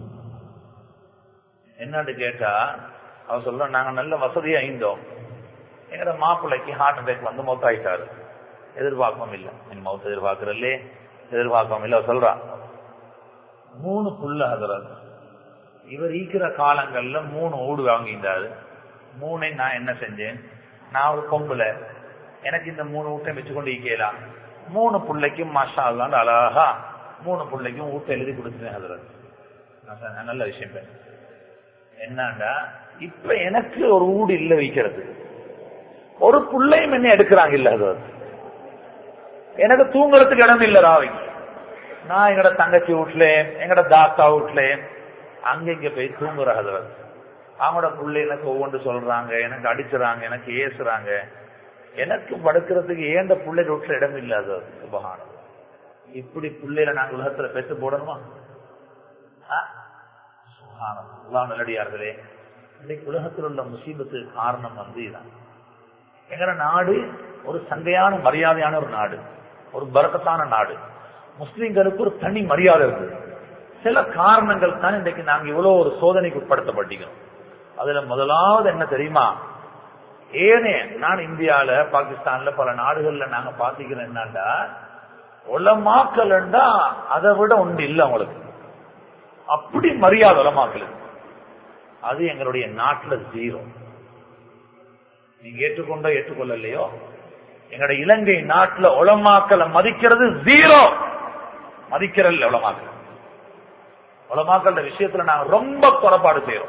என்னன்னு கேட்டா அவ சொல்ற நாங்க நல்ல வசதியா இருந்தோம் எங்கட மாப்பிள்ளைக்கு ஹார்ட் அட்டாக் வந்து மௌத்தாயிட்டாரு எதிர்பார்க்கவும் இல்லை என் மௌத்த எதிர்பார்க்கறல்லே எதிர்பார்க்கவும் இல்லை அவ சொல்றா மூணு புள்ள ஹதரத் இவர் ஈக்கிற காலங்கள்ல மூணு ஓடு வாங்கியிருந்தாரு மூணை நான் என்ன செஞ்சேன் நான் ஒரு பொம்புல எனக்கு இந்த மூணு ஊட்டை வச்சுக்கொண்டு ஈக்கலாம் மூணு பிள்ளைக்கும் மாஷா அல்லாண்டு அழகா மூணு பிள்ளைக்கும் ஊட்ட எழுதி கொடுத்துட்டேன் ஹதரத் நான் சொன்னேன், நல்ல விஷயம் பேர் என்னண்டா இப்ப எனக்கு ஒரு ஊடு இல்ல வைக்கிறது ஒரு புள்ளையும் என்ன எடுக்கிறாங்க இல்ல அது எனக்கு தூங்குறதுக்கு இடம் இல்ல ராவைக்கு நான் எங்கட தங்கச்சி வீட்ல எங்கட தாத்தா வீட்ல அங்க இங்க போய் தூங்குற ஹதரத் அவங்களோட புள்ளை எனக்கு ஒவ்வொன்று சொல்றாங்க எனக்கு அடிச்சுறாங்க எனக்கு ஏசுறாங்க எனக்கு படுக்கிறதுக்கு ஏண்ட புள்ளை வீட்டுல இடம் இல்லாத சுபகானம் இப்படி புள்ளையில நாங்க உலகத்துல பெற்று போடணுமா ஆ? சுப்ஹானல்லாஹ். அல்லாஹ் நல்லடியார்களே இன்னைக்கு உலகத்தில் உள்ள முசீபத்துக்கு காரணம் வந்து இதான் எங்கட நாடு ஒரு சங்கையான மரியாதையான ஒரு நாடு ஒரு பரக்கத்தான நாடு முஸ்லிம்களுக்கு ஒரு தனி மரியாதை இருக்கு சில காரணங்கள் தான் இன்றைக்கு நாங்க இவ்வளவு ஒரு சோதனைக்கு உட்படுத்தப்பட்டிருக்கிறோம் அதுல முதலாவது என்ன தெரியுமா ஏனே நான் இந்தியால பாகிஸ்தான்ல பல நாடுகள்ல நாங்க பாத்திக்கிறோம் என்னண்டா உலமாக்கல்ண்டா அதை விட ஒன்று இல்லை அவங்களுக்கு அப்படி மரியாதை உலமாக்களுக்கு அது எங்களுடைய நாட்டுல ஜீரோ நீங்க ஏற்றுக்கொண்டோ ஏற்றுக்கொள்ளலையோ எங்களுடைய இலங்கை நாட்டுல உலமாக்களை மதிக்கிறது ஜீரோ மதிக்கிறல்ல உலமாக்கள் உலமாக்கள விஷயத்துல நாங்க ரொம்ப குறைபாடு செய்யறோம்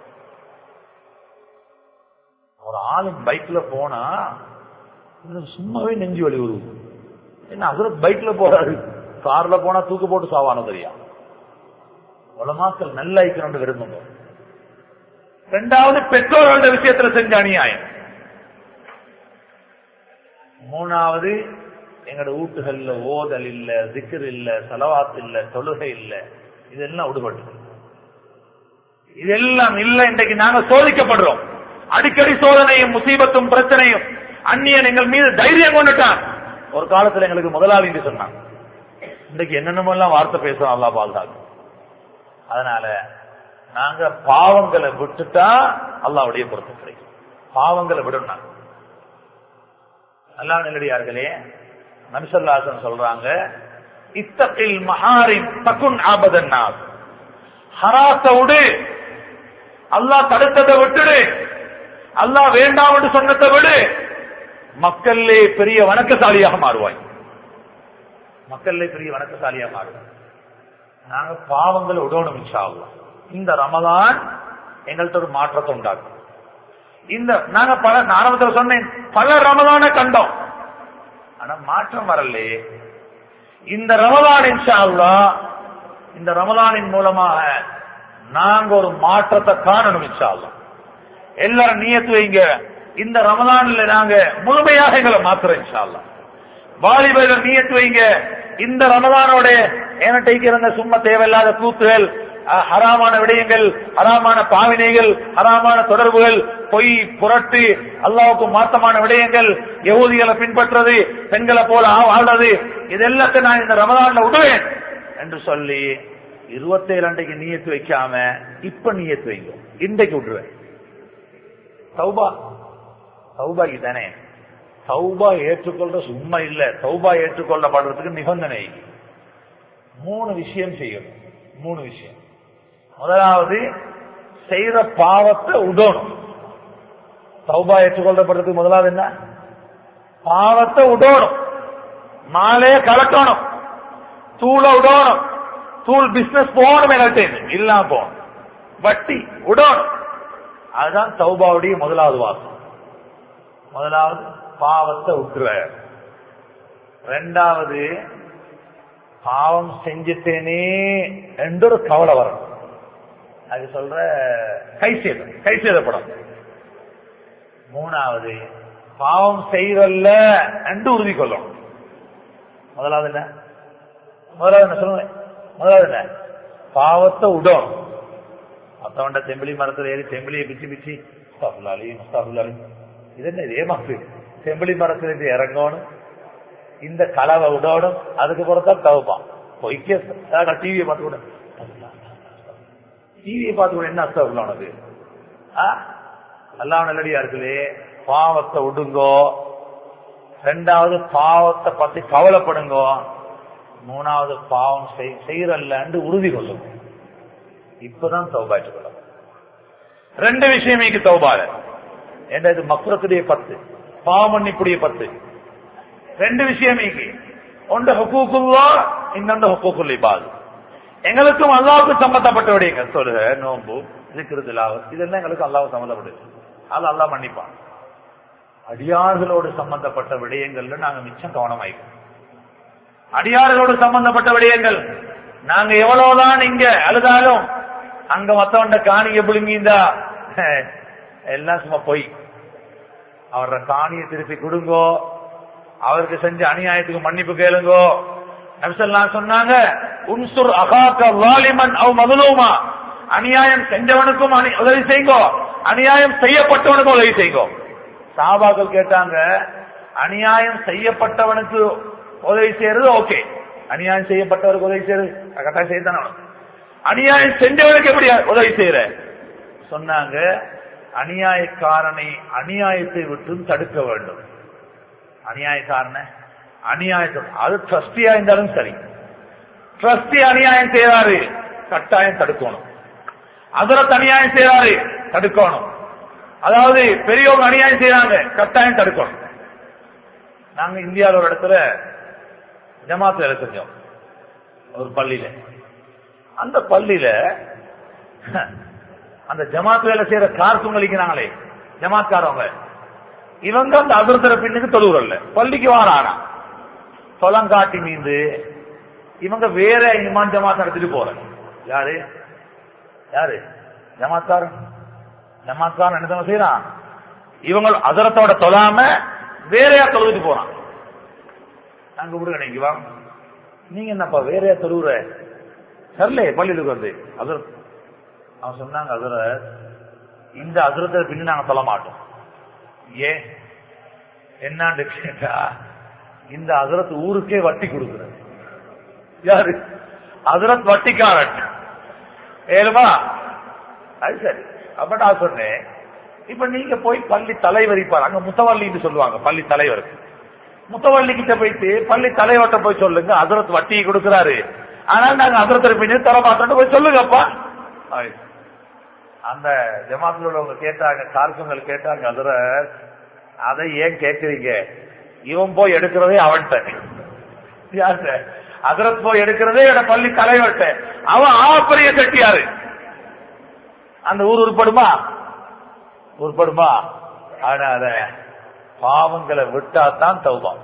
ஒரு ஆளும் பைக்ல போனா இவனுக்கு சும்மாவே நெஞ்சு வலி வருது என்ன அசரத் பைக்ல போறாரு கார்ல போனா தூக்கு போட்டு சாவானோ தெரியா உலமாக்கள் நல்ல ஐக்கணும் விரும்புங்க ரெண்டாவது பெற்றோர்களோட விஷயத்துல செஞ்ச அநியாயம் மூணாவது எங்கட வீட்டுகள்ல ஓதல் இல்ல திக்கர் இல்ல செலவாத்து இல்ல தொழுகை இல்ல இதெல்லாம் விடுபட்டு இதெல்லாம் இல்ல இன்றைக்கு நாங்க சோதிக்கப்படுறோம் அடிக்கடி சோதனையும் முசீபத்தும் பிரச்சனையும் அந்நியன் எங்கள் மீது தைரியம் கொண்டுட்டான் ஒரு காலத்துல எங்களுக்கு முதலாளி என்று சொன்னான் இன்றைக்கு என்னென்னமெல்லாம் வார்த்தை பேசுறோம் அல்லா பாதுகாக்கும் அதனால நாங்க பாவங்களை விட்டுட்டா அல்லாவுடைய பொறுத்து கிடைக்கும் பாவங்களை விடணும் அல்லா நிலடியார்களே நபிசல்லாசன் சொல்றாங்க இத்தகில் மஹாரிம் தகுன் ஆபதன்னாஸ் ஹராத்த விடு அல்லாஹ் தடுத்ததை விட்டுடு அல்லாஹ் வேண்டாம் என்று சொன்னதை விடு மக்களே பெரிய வணக்கசாலியாக மாறுவாய் மக்களே பெரிய வணக்கசாலியாக மாறுவாய் நாங்க பாவங்களை விடணும் இன்ஷா அல்லாஹ். இந்த ரமதான் எங்கள்கிட்ட ஒரு மாற்றத்தை உண்டாக்கும் இந்த நாங்க பல நான் ஆரம்பத்தில் சொன்னேன் பல ரமதான கண்டோம் ஆனா மாற்றம் வரலையே இந்த ரமதான் இன்ஷா அல்லாஹ் இந்த ரமதானின் மூலமாக நாங்க ஒரு மாற்றத்தை காணணும் இன்ஷா அல்லாஹ் எல்லாரும் நியத்து வைங்க இந்த ரமதான்ல நாங்க முழுமையாக எங்களை மாத்துறோம் இன்ஷா அல்லாஹ் வாலிபர்கள் நியத்து வைங்க இந்த ரமதானோட என்கிட்ட இருந்த சும்மா தேவையில்லாத கூத்துகள் அஹ், ஹராமான விடயங்கள் ஹராமான பாவினைகள் ஹராமான தொடர்புகள் பொய் புரட்டு அல்லாவுக்கு மாத்தமான விடயங்கள் யகூதிகளை பின்பற்றுறது பெண்களை போல ஆ- வாழ்றது இது எல்லாத்தையும் நான் இந்த ரமதான்ல விடுவேன் என்று சொல்லி இருபத்தேழு அன்றைக்கு நியத்து வைக்காம இப்ப நியத்து வைங்க இன்றைக்கு விட்டுருவேன் சௌபா சௌபா தானே சௌபா ஏற்றுக்கொள்ற சும்மா இல்ல சௌபா ஏற்றுக்கொள்ளப்படுறதுக்கு நிபந்தனை மூணு விஷயம் செய்யணும் மூணு விஷயம் முதலாவது செய்யற பாவத்தை உடணும் சௌபா ஏற்றுக்கொள்ளப்படுறதுக்கு முதலாவது என்ன பாவத்தை உடணும் மாலைய கலக்கணும் தூள உடணும் தூள் பிசினஸ் போகணும் எங்கள்கிட்ட இல்லாம போகணும் வட்டி உடணும் அதுதான் தௌபாவுடைய முதலாவது வாசம் முதலாவது பாவத்தை விட்டுற ரெண்டாவது பாவம் செஞ்சுட்டேனே என்று ஒரு கவலை வரணும் அது சொல்ற கை சேதம் கை சேதப்படும் மூணாவது பாவம் செய்தல்ல என்று உறுதி கொள்ளணும் முதலாவது என்ன முதலாவது என்ன சொல்லுங்க முதலாவது என்ன பாவத்தை விடணும் மத்தவண்ட செம்பிளி மரத்துல ஏறி செம்பிளியை பிச்சு பிச்சு முஸ்தாபுல்லாலி முஸ்தாபுல்லாலி இது என்ன இது ஏமாத்து செம்பிளி மரத்துல இருந்து இறங்கணும் இந்த கலவை விடணும் அதுக்கு பிறத்தான் தவப்பான் பொய்க்க டிவியை பார்த்து கூட டிவியை பார்த்து கூட என்ன அஸ்தம் உனக்கு எல்லாம் நல்லடியா இருக்குல்லே பாவத்தை விடுங்கோ ரெண்டாவது பாவத்தை பத்தி கவலைப்படுங்கோ மூணாவது பாவம் செய்யறல்லன்னு உறுதி கொள்ளுங்க இப்பதான் தௌபாச்சு கொள்ளும் ரெண்டு விஷயம் இங்கு தௌபால என்ன இது மக்குரத்துடைய பத்து பாவமன்னிப்புடைய பத்து ரெண்டு விஷயம் இங்கு ஒன்று ஹுக்கூக்குல்லா இன்னொன்று ஹுக்கூக்குல் இபாது எங்களுக்கும் அல்லாவுக்கும் சம்பந்தப்பட்ட விடயங்க சொல்லுக நோம்பு இருக்கிறதுலாவ இதெல்லாம் எங்களுக்கு அல்லாவுக்கு சம்பந்தப்பட்டது அது அல்லா மன்னிப்பான் அடியார்களோடு சம்பந்தப்பட்ட விடயங்கள்ல நாங்க மிச்சம் கவனமாயிருக்கோம் அடியார்களோடு சம்பந்தப்பட்ட விடயங்கள் நாங்க எவ்வளவுதான் இங்க அழுதாலும் அங்க மத்தவண்ட காணிய புழுங்கிந்தா எல்லாம் சும்மா பொய் அவர காணியை திருப்பி கொடுங்கோ அவருக்கு செஞ்ச அநியாயத்துக்கு மன்னிப்பு கேளுங்கோ நபிசல்லாம் சொன்னாங்க உன்சுர் அகாக்க வாலிமன் அவ் மதுலூமா அநியாயம் செஞ்சவனுக்கும் அனி- உதவி செய்யுங்கோ அநியாயம் செய்யப்பட்டவனுக்கும் உதவி செய்யுங்கோ சாபாக்கள் கேட்டாங்க அநியாயம் செய்யப்பட்டவனுக்கு உதவி செய்யறது ஓகே அநியாயம் செய்யப்பட்டவருக்கு உதவி செய்யறது கரெக்டா செய்யத்தானே வேணும். அநியாயம் செஞ்சவனுக்கு எப்படி உதவி செய்யற சொன்னாங்க அநியாயக்காரனை அநியாயத்தை விட்டும் தடுக்க வேண்டும் அநியாயக்காரன அநியாயத்தை அது ட்ரஸ்டியா இருந்தாலும் சரி ட்ரஸ்டி அநியாயம் செய்யறாரு கட்டாயம் தடுக்கணும் அதுல அநியாயம் செய்யறாரு தடுக்கணும் அதாவது பெரியவங்க அநியாயம் செய்யறாங்க கட்டாயம் தடுக்கணும் நாங்க இந்தியாவில் ஒரு இடத்துல ஜமாத்துல வேலை செஞ்சோம் ஒரு பள்ளியில அந்த பள்ளியில அந்த ஜமாத் வேலை செய்யற கார் துங்கலிக்கிறாங்களே ஜமாத்காரவங்க இவங்க அந்த அதிர்த்தர பின்னுக்கு தொழுவுறல்ல பள்ளிக்கு வாரானா தொலங்காட்டி மீந்து இவங்க வேற இமான் ஜமாத் நடத்திட்டு போறாங்க யாரு யாரு ஜமாத்காரன் ஜமாத்காரன் என்ன தெரியுமா செய்யறான் இவங்க அதரத்தோட தொழாம வேறையா தொழுதுட்டு போறான் நாங்க விடுங்க நீங்க வாங்க நீங்க என்னப்பா வேறையா தொழுவுற சரிலே பள்ளியிலுக்கு வந்து அதர் அவன் சொன்னாங்க அதுல இந்த அதிரத்தை பின்னு நாங்க சொல்ல மாட்டோம் ஏன் என்னான்னு கேட்டா இந்த அதிரத்து ஊருக்கே வட்டி கொடுக்குறது யாரு அதிரத் வட்டிக்காரன் ஏழுமா அது சரி அப்ப நான் சொன்னேன் இப்ப நீங்க போய் பள்ளி தலைவர் இருப்பார் அங்க முத்தவள்ளின்னு சொல்லுவாங்க பள்ளி தலைவர் முத்தவள்ளி கிட்ட போயிட்டு பள்ளி தலைவர்கிட்ட போய் சொல்லுங்க அதிரத் வட்டியை கொடுக்கிறாரு ஆனால் நாங்க அதிரத்தை பின்னு தர மாட்டோம் போய் சொல்லுங்கப்பா ஆயிடுச்சு. அந்த ஜமாத்துல உள்ளவங்க கேட்டாங்க கார்க்குங்கள் கேட்டாங்க அதுல அதை ஏன் கேக்குறீங்க இவன் போய் எடுக்கிறதே அவன்கிட்ட யார்கிட்ட அதரத் போய் எடுக்கிறதே என பள்ளி தலைவர்கிட்ட அவன் ஆப்பரிய செட்டியாரு அந்த ஊர் உருப்படுமா உருப்படுமா அதனால பாவங்களை விட்டா தான் தௌபம்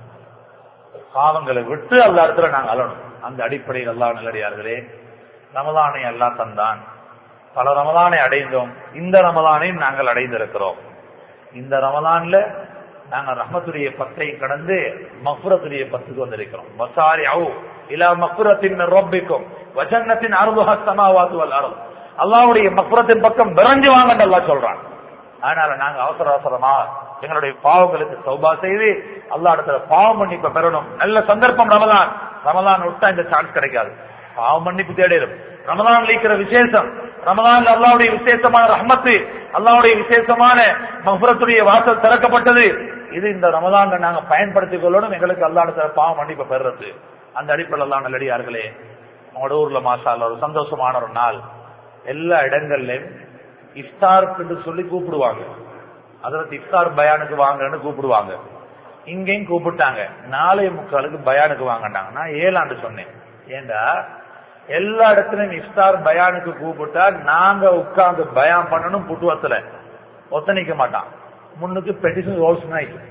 பாவங்களை விட்டு அல்ல இடத்துல நாங்க அழணும் அந்த அடிப்படையில் அல்லா நல்லடியார்களே ரமதானை அல்லா தந்தான் பல ரமதானை அடைந்தோம் இந்த ரமதானையும் நாங்கள் அடைந்திருக்கிறோம் இந்த ரமதான்ல நாங்க ரஹமத்துடைய பத்தை கடந்து மஃபுரத்துடைய பத்துக்கு வந்திருக்கிறோம் வசாரி அவு இலா மஃபுரத்தின் ரொப்பிக்கும் வசன்னத்தின் அருபக சமாவாத்து வல் அருள் அல்லாவுடைய மஃபுரத்தின் பக்கம் விரைஞ்சு வாங்கன்னு அல்லா சொல்றான் அதனால நாங்க அவசர அவசரமா எங்களுடைய பாவங்களுக்கு சௌபா செய்து அல்லா இடத்துல பாவ மன்னிப்பை பெறணும் நல்ல சந்தர்ப்பம் ரமதான் ரமதான் விட்டா இந்த சான்ஸ் கிடைக்காது பாவ மன்னிப்பு தேடிடும் ரமதான் இருக்கிற விசேஷம் ரமதான் அல்லாவுடைய விசேஷமான ரஹ்மத்து அல்லாவுடைய விசேஷமான மஃபுரத்துடைய வாசல் திறக்கப்பட்டது இது இந்த ரமதான்ல நாங்க பயன்படுத்திக் கொள்ளணும் எங்களுக்கு அல்லா இடத்துல பாவ மன்னிப்பை பெறுறது அந்த அடிப்படையில் எல்லாம் நல்லடியார்களே உங்களோட ஊர்ல மாசால ஒரு சந்தோஷமான ஒரு நாள் எல்லா இடங்கள்லயும் இஃப்தாருக்கு சொல்லி கூப்பிடுவாங்க அதில் இஃப்தார் பயானுக்கு வாங்கன்னு கூப்பிடுவாங்க இங்கேயும் கூப்பிட்டாங்க நாலே முக்காலுக்கு பயானுக்கு வாங்கினாங்க நான் ஏழாண்டு சொன்னேன் ஏண்டா எல்லா இடத்துலயும் இஃப்தார் பயானுக்கு கூப்பிட்டா நாங்க உட்கார்ந்து பயான் பண்ணணும் புட்டுவத்துல ஒத்தனிக்க மாட்டான் முன்னுக்கு பெட்டிஷன் ரோல்ஸ்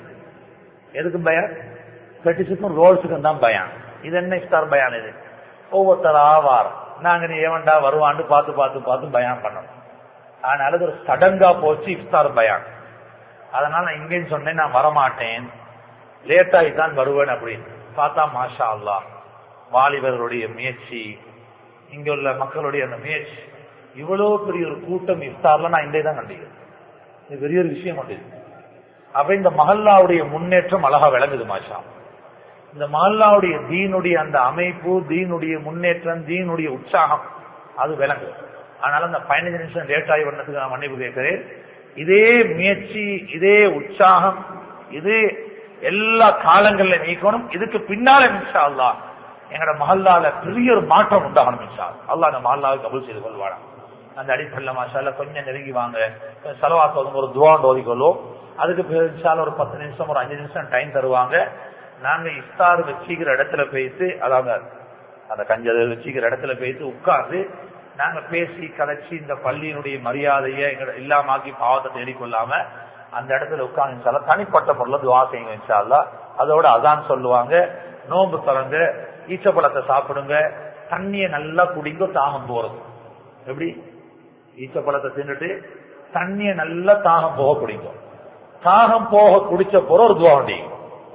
எதுக்கு பயான் பெட்டிஷனுக்கும் ரோல்ஸுக்கும் தான் பயான் இது என்ன இஃப்தார் பயான் இது ஒவ்வொருத்தரா வாரம் நாங்க நீ ஏவன்டா வருவான்னு பார்த்து பார்த்து பார்த்து பயான் பண்ணணும் அதனால இது ஒரு சடங்கா போச்சு இஃப்தார் பயான் அதனால நான் இங்கேயும் சொன்னேன் நான் வரமாட்டேன் லேட் ஆகி தான் வருவேன் அப்படின்னு பார்த்தா மாஷா அல்லா வாலிபர்களுடைய முயற்சி இங்க உள்ள மக்களுடைய அந்த முயற்சி இவ்வளவு பெரிய ஒரு கூட்டம் இஃப்தார்ல நான் இங்கே தான் கண்டிக்கிறேன் இது பெரிய ஒரு விஷயம் உண்டு அப்ப இந்த மஹல்லாவுடைய முன்னேற்றம் அழகா விளங்குது மாஷா இந்த மஹல்லாவுடைய தீனுடைய அந்த அமைப்பு தீனுடைய முன்னேற்றம் தீனுடைய உற்சாகம் அது விளங்குது அதனால அந்த பதினஞ்சு நிமிஷம் லேட் ஆகி வந்ததுக்கு நான் மன்னிப்பு கேட்கிறேன் இதே முயற்சி இதே உற்சாகம் இது எல்லா காலங்கள்ல நீக்கணும் இதுக்கு பின்னால மின்சா அல்லா எங்கட மஹல்லால பெரிய ஒரு மாற்றம் உண்டாகணும் மின்சா அல்லா அந்த மஹல்லாவை கபூல் செய்து கொள்வாடா அந்த அடிப்படையில் மாஷால கொஞ்சம் நெருங்கி வாங்க செலவாக்க வந்து ஒரு துவாண்டு ஓதிக்கொள்ளும் அதுக்கு பிறகு ஒரு பத்து நிமிஷம் ஒரு அஞ்சு நிமிஷம் டைம் தருவாங்க நாங்க இஃப்தார் வச்சுக்கிற இடத்துல பேசி அதாவது அந்த கஞ்சல் வச்சுக்கிற இடத்துல பேசி உட்கார்ந்து நாங்க பேசி கதைச்சு இந்த பள்ளியினுடைய மரியாதையை இல்லாமாக்கி பாவத்தை தேடிக்கொள்ளாம அந்த இடத்துல உட்கார்ந்து சால தனிப்பட்ட பொருளை துவா செய்யுங்க இன்ஷால்லா அதோட அதான் சொல்லுவாங்க நோம்பு திறந்து ஈச்சப்பழத்தை சாப்பிடுங்க தண்ணியை நல்லா குடிங்க தாகம் போறது எப்படி ஈச்சப்பழத்தை தின்னுட்டு தண்ணியை நல்லா தாகம் போக குடிக்கும் தாகம் போக குடிச்ச பொருள் ஒரு துவா வண்டி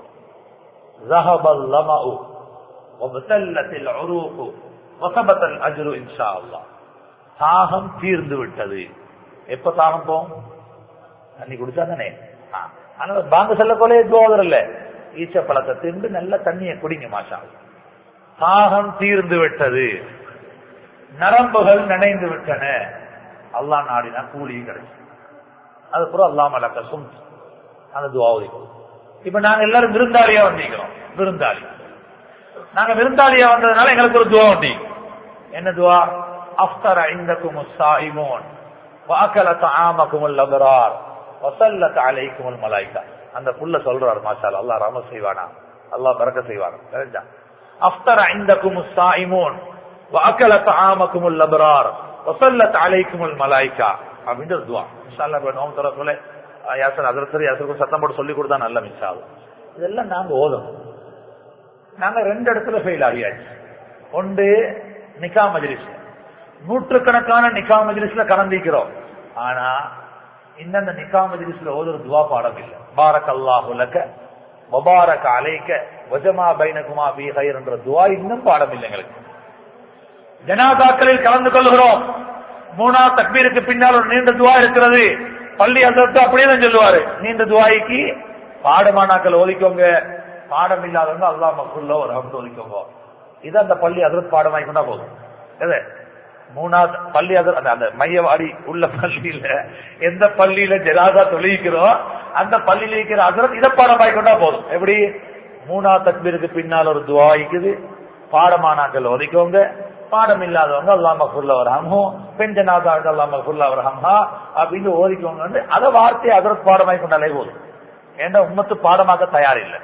ذهب اللمأ وابتلت العروق وثبت الاجر ان شاء الله தாகம் தீர்ந்து விட்டது எப்ப தாகம் போகும் தண்ணி குடிச்சா தானே ஆனா பாங்க செல்ல போலே துவாதர் இல்ல ஈச்ச பழத்தை திண்டு நல்ல தண்ணியை குடிங்க மாஷா தாகம் தீர்ந்து விட்டது நரம்புகள் நினைந்து விட்டன அல்லா நாடினா கூலி கிடைச்சு அதுக்கப்புறம் அல்லா மலக்க சும் அந்த துவாவதி இப்ப நாங்க எல்லாரும் விருந்தாளியா வந்திருக்கிறோம் விருந்தாளி நாங்க விருந்தாளியா வந்ததுனால எங்களுக்கு ஒரு துவா வண்டி என்ன துவா அஃப்தர இந்தக்கும் சாயிமோன் வாக்கல தாமக்கும் அபரார் வசல்லத் அலைக்கும் மலாய்க்கா அந்த புள்ள சொல்றாரு மாஷால் அல்லா ரம செய்வானா அல்லா பறக்க செய்வானா தெரிஞ்சா அஃப்தர இந்தக்கும் சாயிமோன் வாக்கல தாமக்கும் அபரார் வசல்லத் அலைக்கும் மலாய்க்கா அப்படின்ற துவா இன்ஷால்லா நோம் தர சொல்ல யாசர் அதிரத்தர் யாசருக்கும் சத்தம் போட்டு சொல்லி கொடுத்தா நல்ல மிச்சாகும் இதெல்லாம் நாங்க ஓதணும் நாங்க ரெண்டு இடத்துல ஃபெயில் ஆகியாச்சு ஒன்று நிக்கா மஜ்லிஸ் நூற்றுக்கணக்கான நிக்கா மஜ்லிஸ்ல கலந்திக்கிறோம் ஆனா இந்தந்த நிக்கா மஜ்லிஸ்ல ஓதுற துவா பாடம் இல்லை பாரக் அல்லாஹுலக்க வபாரக் அலைக்க வஜமா பைனகுமா பி ஹைர் என்ற துவா இன்னும் பாடம் இல்லை எங்களுக்கு ஜனாதாக்களில் கலந்து கொள்கிறோம் மூணா தக்பீருக்கு பின்னால் ஒரு நீண்ட துவா இருக்கிறது பள்ளி அதற்கு அப்படியே தான் சொல்லுவாரு நீண்ட துவாய்க்கு பாடமானாக்கள் ஒலிக்கோங்க பாடம் இல்லாதவங்க அல்லா மக்குள்ள ஒரு ஹம்து ஒலிக்கோங்க இது அந்த பள்ளி அதற்கு பாடம் வாங்கிக்கொண்டா போதும் எது மூணாவது பள்ளி அதர் அந்த மையவாடி உள்ள பள்ளியில எந்த பள்ளியில ஜனாதா தொழிக்கிறோம் அந்த பள்ளியில இருக்கிற அதரத் இதை பாடம் வாங்கிக்கொண்டா போதும் எப்படி மூணாவது தக்பீருக்கு பின்னால் ஒரு துவா இருக்குது பாடமானாக்கள் ஒதுக்கோங்க பாடம் இல்லாதவங்க அல்லா மகுல்லா வரஹமோ பெண் ஜனாதாவுக்கு அல்லா மகுல்லா வரஹம்ஹா அப்படின்னு ஓதிக்கோங்க அதை வார்த்தையை அதற்கு பாடமாய் கொண்டாலே போதும் ஏன்னா உம்மத்து பாடமாக்க தயாரில்லை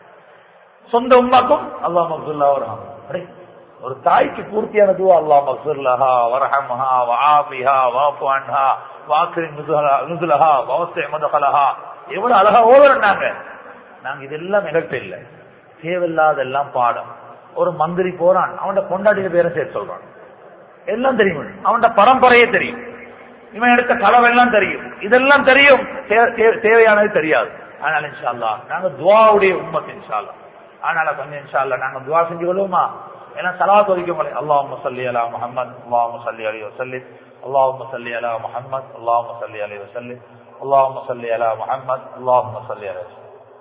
சொந்த உம்மாக்கும் அல்லா மகுல்லா வரஹம் ஒரு தாய்க்கு பூர்த்தியான துவா அல்லா மகுல்லஹா வரஹம்ஹா வாபிஹா வாஃபு அன்ஹா வாக்கிரி நுதுலஹா வவசை மதுகலஹா எவ்வளவு அழகா ஓதுறாங்க நாங்க இதெல்லாம் நிகழ்த்த இல்லை தேவையில்லாதெல்லாம் பாடம் ஒரு மந்திரி போறான் அவன் பொண்டாட்டிய பேரை சேர்த்து சொல்றான் எல்லாம் தெரியும் அவன் பரம்பரையே தெரியும் இவன் எடுத்த களவெல்லாம் தெரியும் இதெல்லாம் தெரியும் தேவையானது தெரியாது அதனால இன்ஷால்லா நாங்க துவாவுடைய உண்மத்து இன்ஷால்லா அதனால கொஞ்சம் இன்ஷால்லா நாங்க துவா செஞ்சு கொள்வோமா ஏன்னா சலாத் ஒதுக்க முடியும் அல்லாஹ் சல்லி அலா முஹம்மத் அல்லாஹ் சல்லி அலி வசல்லி اللهم صل على محمد اللهم صل عليه وسلم اللهم صل على محمد اللهم صل عليه وسلم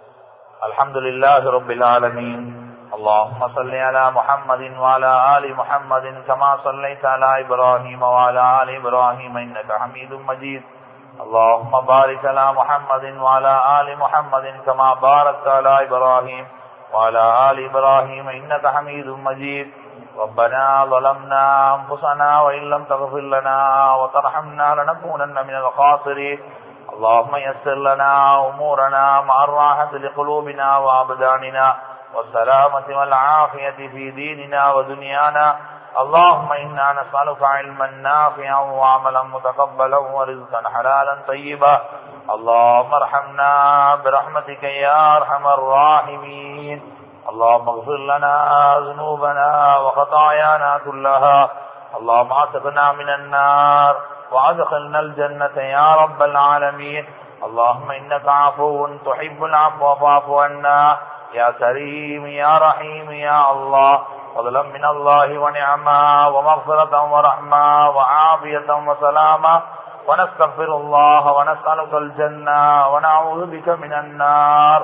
الحمد لله رب العالمين اللهم صل على محمد وعلى آل محمد كما صليت على إبراهيم وعلى آل إبراهيم إنك حميد مجيد اللهم بارك على محمد وعلى آل محمد كما باركت على إبراهيم وعلى آل إبراهيم إنك حميد مجيد ربنا ظلمنا أنفسنا وإن لم تغفر لنا وترحمنا لنكونن من الخاسرين اللهم يسر لنا أمورنا مع الراحة لقلوبنا وأبداننا والسلامة والعافية في ديننا ودنيانا اللهم إنا نسألك علما نافعا وعملا متقبلا ورزقا حلالا طيبا اللهم ارحمنا برحمتك يا أرحم الراحمين اللهم اغفر لنا ذنوبنا وخطايانا كلها اللهم اعتقنا من النار وادخلنا الجنة يا رب العالمين اللهم إنك عفو تحب العفو فاعف عنا يا كريم يا رحيم يا الله فضلا من الله ونعما ومغفرة ورحمة وعافية وسلاما ونستغفر الله ونسألك الجنة ونعوذ بك من النار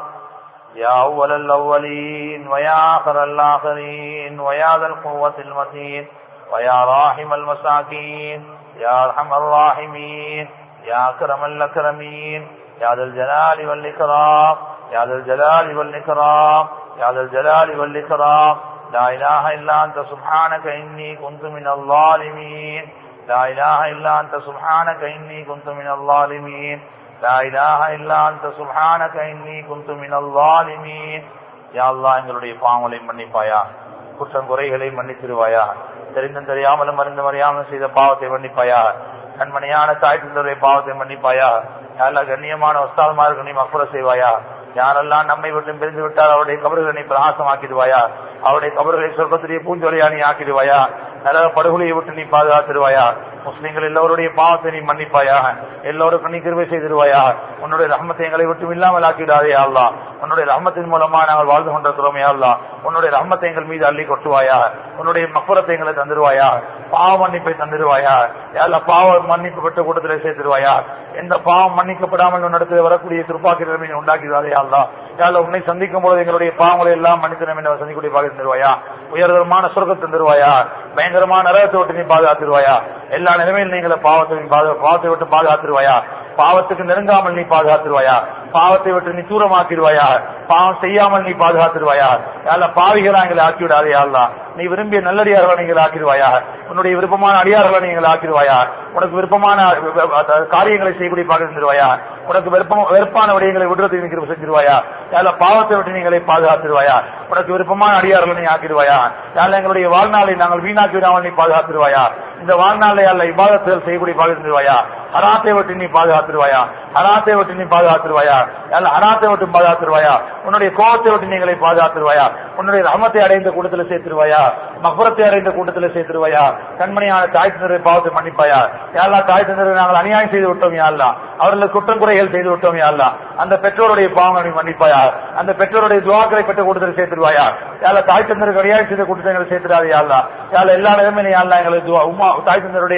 يا أول الأولين ويا آخر الآخرين ويا ذا القوة المتين ويا راحم المساكين يا أرحم الراحمين يا أكرم الأكرمين يا ذا الجلال والإكرام يا ذا الجلال والإكرام يا ذا الجلال والإكرام لا إله إلا أنت سبحانك إني كنت من الظالمين لا إله إلا أنت سبحانك إني كنت من الظالمين لا إله إلا أنت سبحانك إني كنت من الظالمين يا الله எங்களுடைய பாவங்களை மன்னிப்பாயா குற்றம் குறைகளை மன்னித்திருவாயா தெரிந்தும் தெரியாமலும் மருந்து மறியாமல் செய்த பாவத்தை மன்னிப்பாயா கண்மணியான தாய் தந்தருடைய பாவத்தை மன்னிப்பாயா யாரெல்லாம் கண்ணியமான ஒஸ்தால்மாருக்கு நீ மக்குற செய்வாயா யாரெல்லாம் நம்மை விட்டு பிரிந்து விட்டால் அவருடைய கபறுகளை நீ பிரகாசமாக்கிடுவாயா அவருடைய கபறுகளை சொர்க்கத்திலேயே பூஞ்சொலியா நீ ஆக்கிடுவாயா நரக படுகொலையை விட்டு நீ பாதுகாத்திருவாயா முஸ்லிம்கள் எல்லோருடைய பாவத்தை நீ மன்னிப்பாயா எல்லோருக்கும் நீ கிருவை செய்திருவாயா உன்னுடைய ரஹமத்தை எங்களை விட்டு இல்லாமல் ஆக்கிடாதே அல்லா உன்னுடைய ரஹமத்தின் மூலமா நாங்கள் வாழ்ந்து கொண்டிருக்கிறோமே அல்லா உன்னுடைய ரஹமத்தை எங்கள் மீது அள்ளி கொட்டுவாயா உன்னுடைய மக்குரத்தை எங்களை தந்துருவாயா பாவ மன்னிப்பை தந்துருவாயா யாரா பாவ மன்னிப்பு பெற்ற கூட்டத்தில் சேர்த்திருவாயா எந்த பாவம் மன்னிக்கப்படாமல் உன்னிடத்தில் வரக்கூடிய துப்பாக்கி நிலைமையை உண்டாக்கிடாதே அல்லா யாரா உன்னை சந்திக்கும் போது எங்களுடைய பாவங்களை எல்லாம் மன்னித்து நம்ம சந்திக்கூடிய பாக்கி தந்துருவாயா உயர்தரமான சொர்க்கத்தை தந்துருவாயா பயங்கரமான நரகத்தை விட்டு நீ பாதுகாத்துருவாயா எல்லா நிலைமையிலும் நீங்களை பாவத்தை பாவத்தை விட்டு பாதுகாத்துருவாயா பாவத்துக்கு நெருங்காமல் நீ பாதுகாத்துருவாயா பாவத்தை விட்டு நீ தூரமாக்கிடுவாயா பாவம் செய்யாமல் நீ பாதுகாத்துருவாயா யார பாவிகளா எங்களை ஆக்கிவிடாதே அல்லா நீ விரும்பிய நல்லடியார்களை நீங்கள் ஆக்கிடுவாயா உன்னுடைய விருப்பமான அடியார்களை நீங்கள் ஆக்கிடுவாயா உனக்கு விருப்பமான காரியங்களை செய்யக்கூடிய பாதுகாத்துருவாயா உனக்கு விருப்பம் வெறுப்பான விடயங்களை விடுறதுக்கு நீங்க செஞ்சிருவாயா யார பாவத்தை விட்டு நீங்களை பாதுகாத்துருவாயா உனக்கு விருப்பமான அடியார்களை நீ ஆக்கிடுவாயா யார எங்களுடைய வாழ்நாளை நாங்கள் வீணாக்கி விடாமல் நீ பாதுகாத்துருவாயா இந்த வாழ்நாளை அல்ல இவ்வாதத்தில் செய்யக்கூடிய பாதுகாத்துருவாயா ஹராத்தை விட்டு நீ பாதுகாத்துருவாயா ஹராத்தை விட்டு நீ பாதுகாத்துருவாயா அல்ல ஹராத்தை விட்டு பாதுகாத்துருவாயா உன்னுடைய கோபத்தை விட்டு நீங்களை பாதுகாத்துருவாயா உன்னுடைய ரமத்தை அடைந்த கூட்டத்தில் சேர்த்துருவாயா மகுரத்தை அடைந்த கூட்டத்தில் சேர்த்துருவாயா கண்மணியான தாய் தந்தரை பாவத்தை மன்னிப்பாயா யாரா தாய் தந்தரை நாங்கள் அநியாயம் செய்து விட்டோம் யாருலா அவர்களுக்கு குற்றம் குறைகள் செய்து விட்டோம் யாருலா அந்த பெற்றோருடைய பாவங்களை நீ மன்னிப்பாயா அந்த பெற்றோருடைய துவாக்களை பெற்ற கூட்டத்தில் சேர்த்துருவாயா யாரா தாய் தந்தருக்கு அநியாயம் செய்த கூட்டத்தில் எங்களை சேர்த்துடாது யாருலா யாரா எல்லா நிலைமையிலும் யாருலா எங்களுக்கு துவா உமா தாய் தந்தருடைய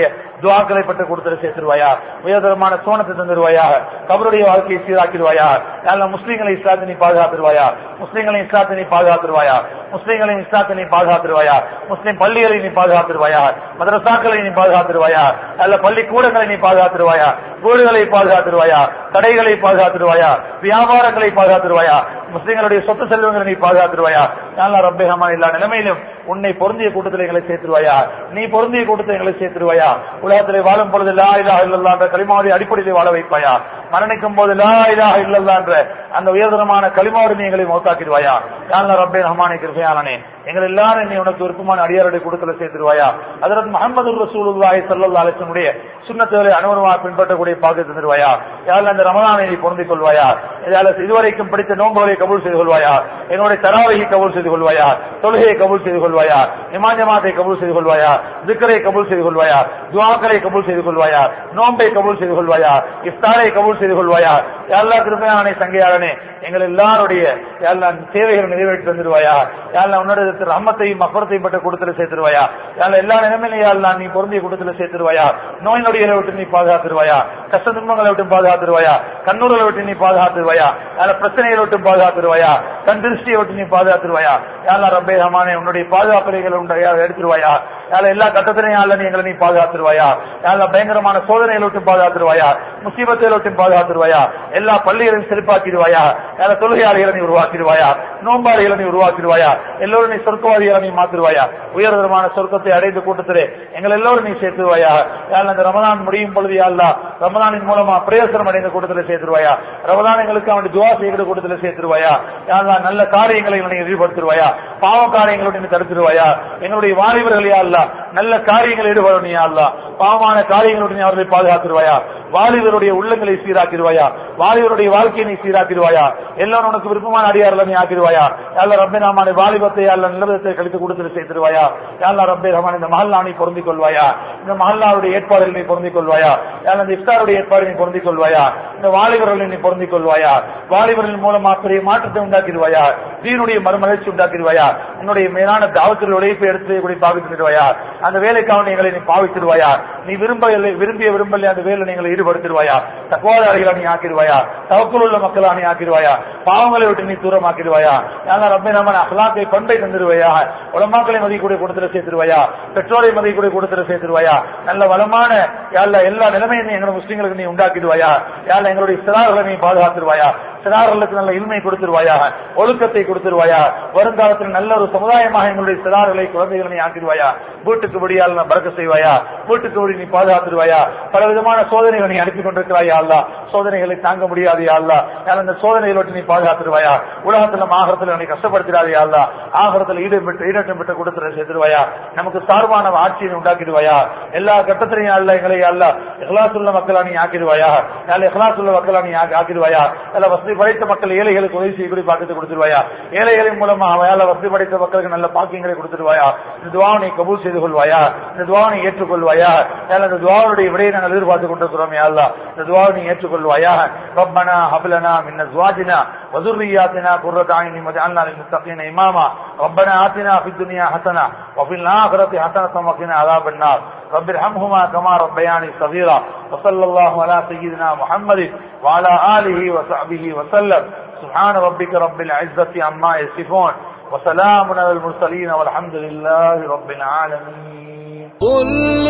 துவாக்களை பட்டு கொடுத்து சேர்த்துருவாயா உயர்தரமான சோனத்தை தந்துருவாயா கபருடைய வாழ்க்கையை சீராக்கிடுவாயா நல்ல முஸ்லீம்களை இஸ்லாத்தை நீ பாதுகாத்துருவாயா முஸ்லீம்களை இஸ்லாத்தை நீ பாதுகாத்துருவாயா முஸ்லீம்களை இஸ்லாத்தை நீ பாதுகாத்துருவாயா முஸ்லீம் பள்ளிகளை நீ பாதுகாத்துருவாயா மதரசாக்களை நீ பாதுகாத்துருவாயா நல்ல பள்ளிக்கூடங்களை நீ பாதுகாத்துருவாயா வீடுகளை பாதுகாத்துருவாயா கடைகளை பாதுகாத்துருவாயா வியாபாரங்களை பாதுகாத்துருவாயா முஸ்லீம்களுடைய சொத்து செல்வங்களை நீ பாதுகாத்துருவாயா நல்லா ரப்பே ஹமா எல்லா நிலைமையிலும் உன்னை பொருந்திய கூட்டத்தில் எங்களை சேர்த்துருவாயா நீ பொருந்திய கூட்டத்தில் எங்களை சேர்த்துருவாயா உலகத்திலே வாழும் பொழுது லா இலா இல்லல்லா என்ற களிமாவுடைய அடிப்படையில் வாழ வைப்பாயா மரணிக்கும் போது லா இலா இல்லல்லா என்ற அந்த உயர்தரமான களிமாவோடு நீ எங்களை மௌத்தாக்கிடுவாயா யாழ்லா ரப்பே ரஹ்மானே கிருபையாளனே எங்கள் எல்லாரும் நீ உனக்கு விருப்பமான அடியாருடைய கூட்டத்தில் சேர்த்துருவாயா அதற்கு முகமது ரசூலுல்லாஹி ஸல்லல்லாஹு அலைஹி வஸல்லம் உடைய சுன்னத்துகளை அனுபவமாக பின்பற்றக்கூடிய பாக்கு தந்துருவாயா யாழ் அந்த ரமலானை நீ பொருந்திக் கொள்வாயா இதால இதுவரைக்கும் படித்த நோன்புகளை கபூல் செய்து கொள்வாயா என்னுடைய தராவையை கபூல் செய்து கொள்வாயா தொழுகையை கபூல் செய்து கொள்வாயா இமாஞ்சமாத்தை கபூல் செய்து கொள்வாயா திக்கரை கபூல் செய்து கொள்வாயா துவாக்களை கபூல் செய்து கொள்வாயா நோன்பை கபூல் செய்து கொள்வாயா இஃப்தாரை கபூல் செய்து கொள்வாயா எல்லா கிருப்பையானே சங்கையாளனே எங்கள் எல்லாருடைய எல்லா தேவைகளை நிறைவேற்றி தந்துருவாயா யாழ்லா உன்னோட ரம்மத்தையும் அப்புறத்தையும் பட்ட கூட்டத்தில் சேர்த்துருவாயா யாழ்லா எல்லா நிலைமையிலும் யாழ்லா நீ பொருந்திய கூட்டத்தில் சேர்த்துருவாயா நோய் நொடிகளை விட்டு நீ பாதுகாத்துருவாயா கஷ்ட துன்பங்களை விட்டு பாதுகாத்துருவாயா கண்ணூர்களை விட்டு நீ பாதுகாத்துருவாயா யாழ்லா பிரச்சனைகளை விட்டு பாதுகாத்துருவாயா கண் திருஷ்டியை விட்டு நீ பாதுகாத்துருவாயா யாழ்லா ரப்பே ரஹ்மானே உன்னுடைய பாதுகாப்புகளை உண்டைய எடுத்துருவாயா யாழ்லா எல்லா கட்டத்திலையும் யாழ்லா நீ எங்களை நீ பாதுகாத்துருவாயா யாழ்லா பயங்கரமான சோதனைகளை விட்டு பாதுகாத்துருவாயா முசீபத்தை விட்டு பாதுகாத்துருவாயா எல்லா பள்ளிகளையும் சிறப்பாக்கிடுவாயா யார தொழுகையாளிகளை நீ உருவாக்கிடுவாயா நோம்பாளிகளை நீ உருவாக்கிடுவாயா எல்லோரும் நீ சொர்க்கவாதிகளை நீ மாத்திருவாயா உயர்தரமான சொர்க்கத்தை அடைந்த கூட்டத்திலே எங்கள் எல்லோரும் நீ சேர்த்துருவாயா யார் அந்த ரமதான் முடியும் பொழுது யாழ்லா ரமதானின் மூலமா பிரயோசனம் அடைந்த கூட்டத்தில் சேர்த்துருவாயா ரமதான் எங்களுக்கு அவனுடைய துவா செய்கிற கூட்டத்தில் சேர்த்துருவாயா யாழ்லா நல்ல காரியங்களை நீ ஈடுபடுத்திருவாயா பாவ காரியங்களோடு நீ தடுத்துருவாயா எங்களுடைய வாலிபர்கள் யாழ்லா நல்ல காரியங்கள் ஈடுபடும் நீ யாழ்லா பாவமான காரியங்களோடு நீ அவர்களை பாதுகாத்துருவாயா வாலிபருடைய உள்ளங்களை சீராக்கிடுவாயா வாலிபருடைய வாழ்க்கையை நீ சீராக்கிடுவாயா எல்லோரும் உனக்கு விருப்பமான அடியாரில் நீ ஆக்கிடுவாயா யாழ்லா ரப்பே நாமான வாலிபத்தை யாழ்ல நிலவரத்தை கழித்து கொடுத்து சேர்த்துருவாயா யாழ்லா ரப்பே ரஹ்மான் இந்த மஹல்லா நீ பொருந்திக் கொள்வாயா இந்த மஹல்லாவுடைய ஏற்பாடுகள் நீ பொருந்திக் கொள்வாயா யாழ்லா இந்த இஃப்தாருடைய ஏற்பாடு நீ பொருந்திக் கொள்வாயா இந்த வாலிபர்களை நீ பொருந்திக் கொள்வாயா வாலிபர்கள் மூலமா பெரிய மாற்றத்தை உண்டாக்கிடுவாயா தீனுடைய மறுமலர்ச்சி உண்டாக்கிடுவாயா உன்னுடைய மேலான தாவத்தில் உழைப்பை எடுத்து கூட பாவித்துடுவாயா அந்த வேலைக்காக எங்களை நீ பாவித்திடுவாயா நீ விரும்ப விரும்பிய விரும்பல அந்த வேலை நீங்கள் ஈடுபடுத்திடுவாயா தக்குவாதாரிகளை நீ ஆக்கிடுவாயா தவக்குள் உள்ள மக்களா நீ ஆக்கிடுவாயா பாவங்களை விட்டு நீ தூரமாக்கிடுவாயா யாரா ரப்பே நம்ம அகலாக்கை பண்பை தந்துடுவாயா உலமாக்களை மதிக்கூடிய கூடத்துல சேர்த்துருவாயா பெற்றோரை மதிக்கூடிய கூடத்துல சேர்த்துருவாயா நல்ல வளமான யாழ்ல எல்லா நிலைமையும் நீ எங்களை முஸ்லீம்களுக்கு நீ உண்டாக்கிடுவாயா யாழ்ல எங்களுடைய சிறார்களை நீ பாதுகாத்துருவாயா சிறார்களுக்கு நல்ல இன்மை கொடுத்துருவாயா ஒழுக்கத்தை கொடுத்துருவாயா வருங்காலத்தில் நல்ல ஒரு சமுதாயமாக எங்களுடைய சிறார்களை குழந்தைகளை நீ ஆக்கிடுவாயா வீட்டுக்கு விடியால் பறக்க செய்வாயா வீட்டுக்கு விடி நீ பாதுகாத்துருவாயா பல விதமான சோதனைகளை நீ அனுப்பி கொண்டிருக்கிறாயா அல்லா சோதனைகளை தாங்க முடியாது அல்லா அந்த சோதனைகளை விட்டு நீ பாதுகாத்துருவாயா உலகத்துல ஆகரத்துல நீ கஷ்டப்படுத்திடாதே அல்லா ஆகரத்துல ஈடுபட்டு ஈடேற்றம் பெற்ற கூட்டத்தில் சேர்த்துருவாயா நமக்கு சார்பான ஆட்சியை உண்டாக்கிடுவாயா எல்லா கட்டத்திலையும் அல்ல எங்களை அல்ல இஹ்லாசுள்ள மக்களா நீ ஆக்கிடுவாயா அல்ல இஹ்லாசுள்ள மக்களா நீ ஆக்கிடுவாயா அல்ல வசதி படைத்த மக்கள் ஏழைகளுக்கு உதவி செய்யக்கூடிய பாக்கத்தை கொடுத்துருவாயா ஏழைகளின் மூலமா அவையால வசதி படைத்த மக்களுக்கு நல்ல பாக்கியங்களை கொடுத்துருவாயா இந்த துவாவை கபூல் செய்து கொள்வாயா இந்த துவாவை ஏற்றுக்கொள்வாயா இந்த துவாவுடைய விடையை நாங்கள் எதிர்பார்த்து கொண்டிருக்கிறோம் அல்லா இந்த துவாவை நீ ஏற்றுக்கொள்வாயா ரப்பனா ஹபலனா மின் அஸ்வாஜினா وذرياتنا قرة عين واجعلنا للمتقين إماما ربنا آتنا في الدنيا حسنة وفي الآخرة حسنة وقنا عذاب النار رب ارحمهما كما ربياني صغيرا وصلى الله على سيدنا محمد وعلى آله وصحبه وسلم سبحان ربك رب العزة عما يصفون وسلام على المرسلين والحمد لله رب العالمين
قل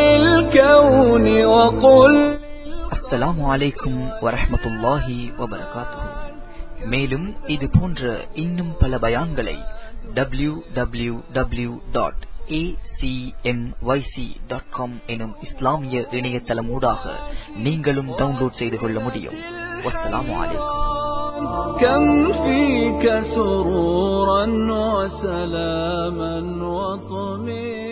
للكون وقل
அஸ்ஸலாமு அலைக்கும் வரஹ்மத்துல்லாஹி வபரகாத்துஹு மேலும் இது போன்ற இன்னும் பல பயான்களை W W W dot dot com எனும் இஸ்லாமிய இணையதளமூடாக நீங்களும் டவுன்லோட் செய்து கொள்ள முடியும் வஸ்ஸலாமு அலைக்கும்
كم فيك سرورا وسلاما وطمئنا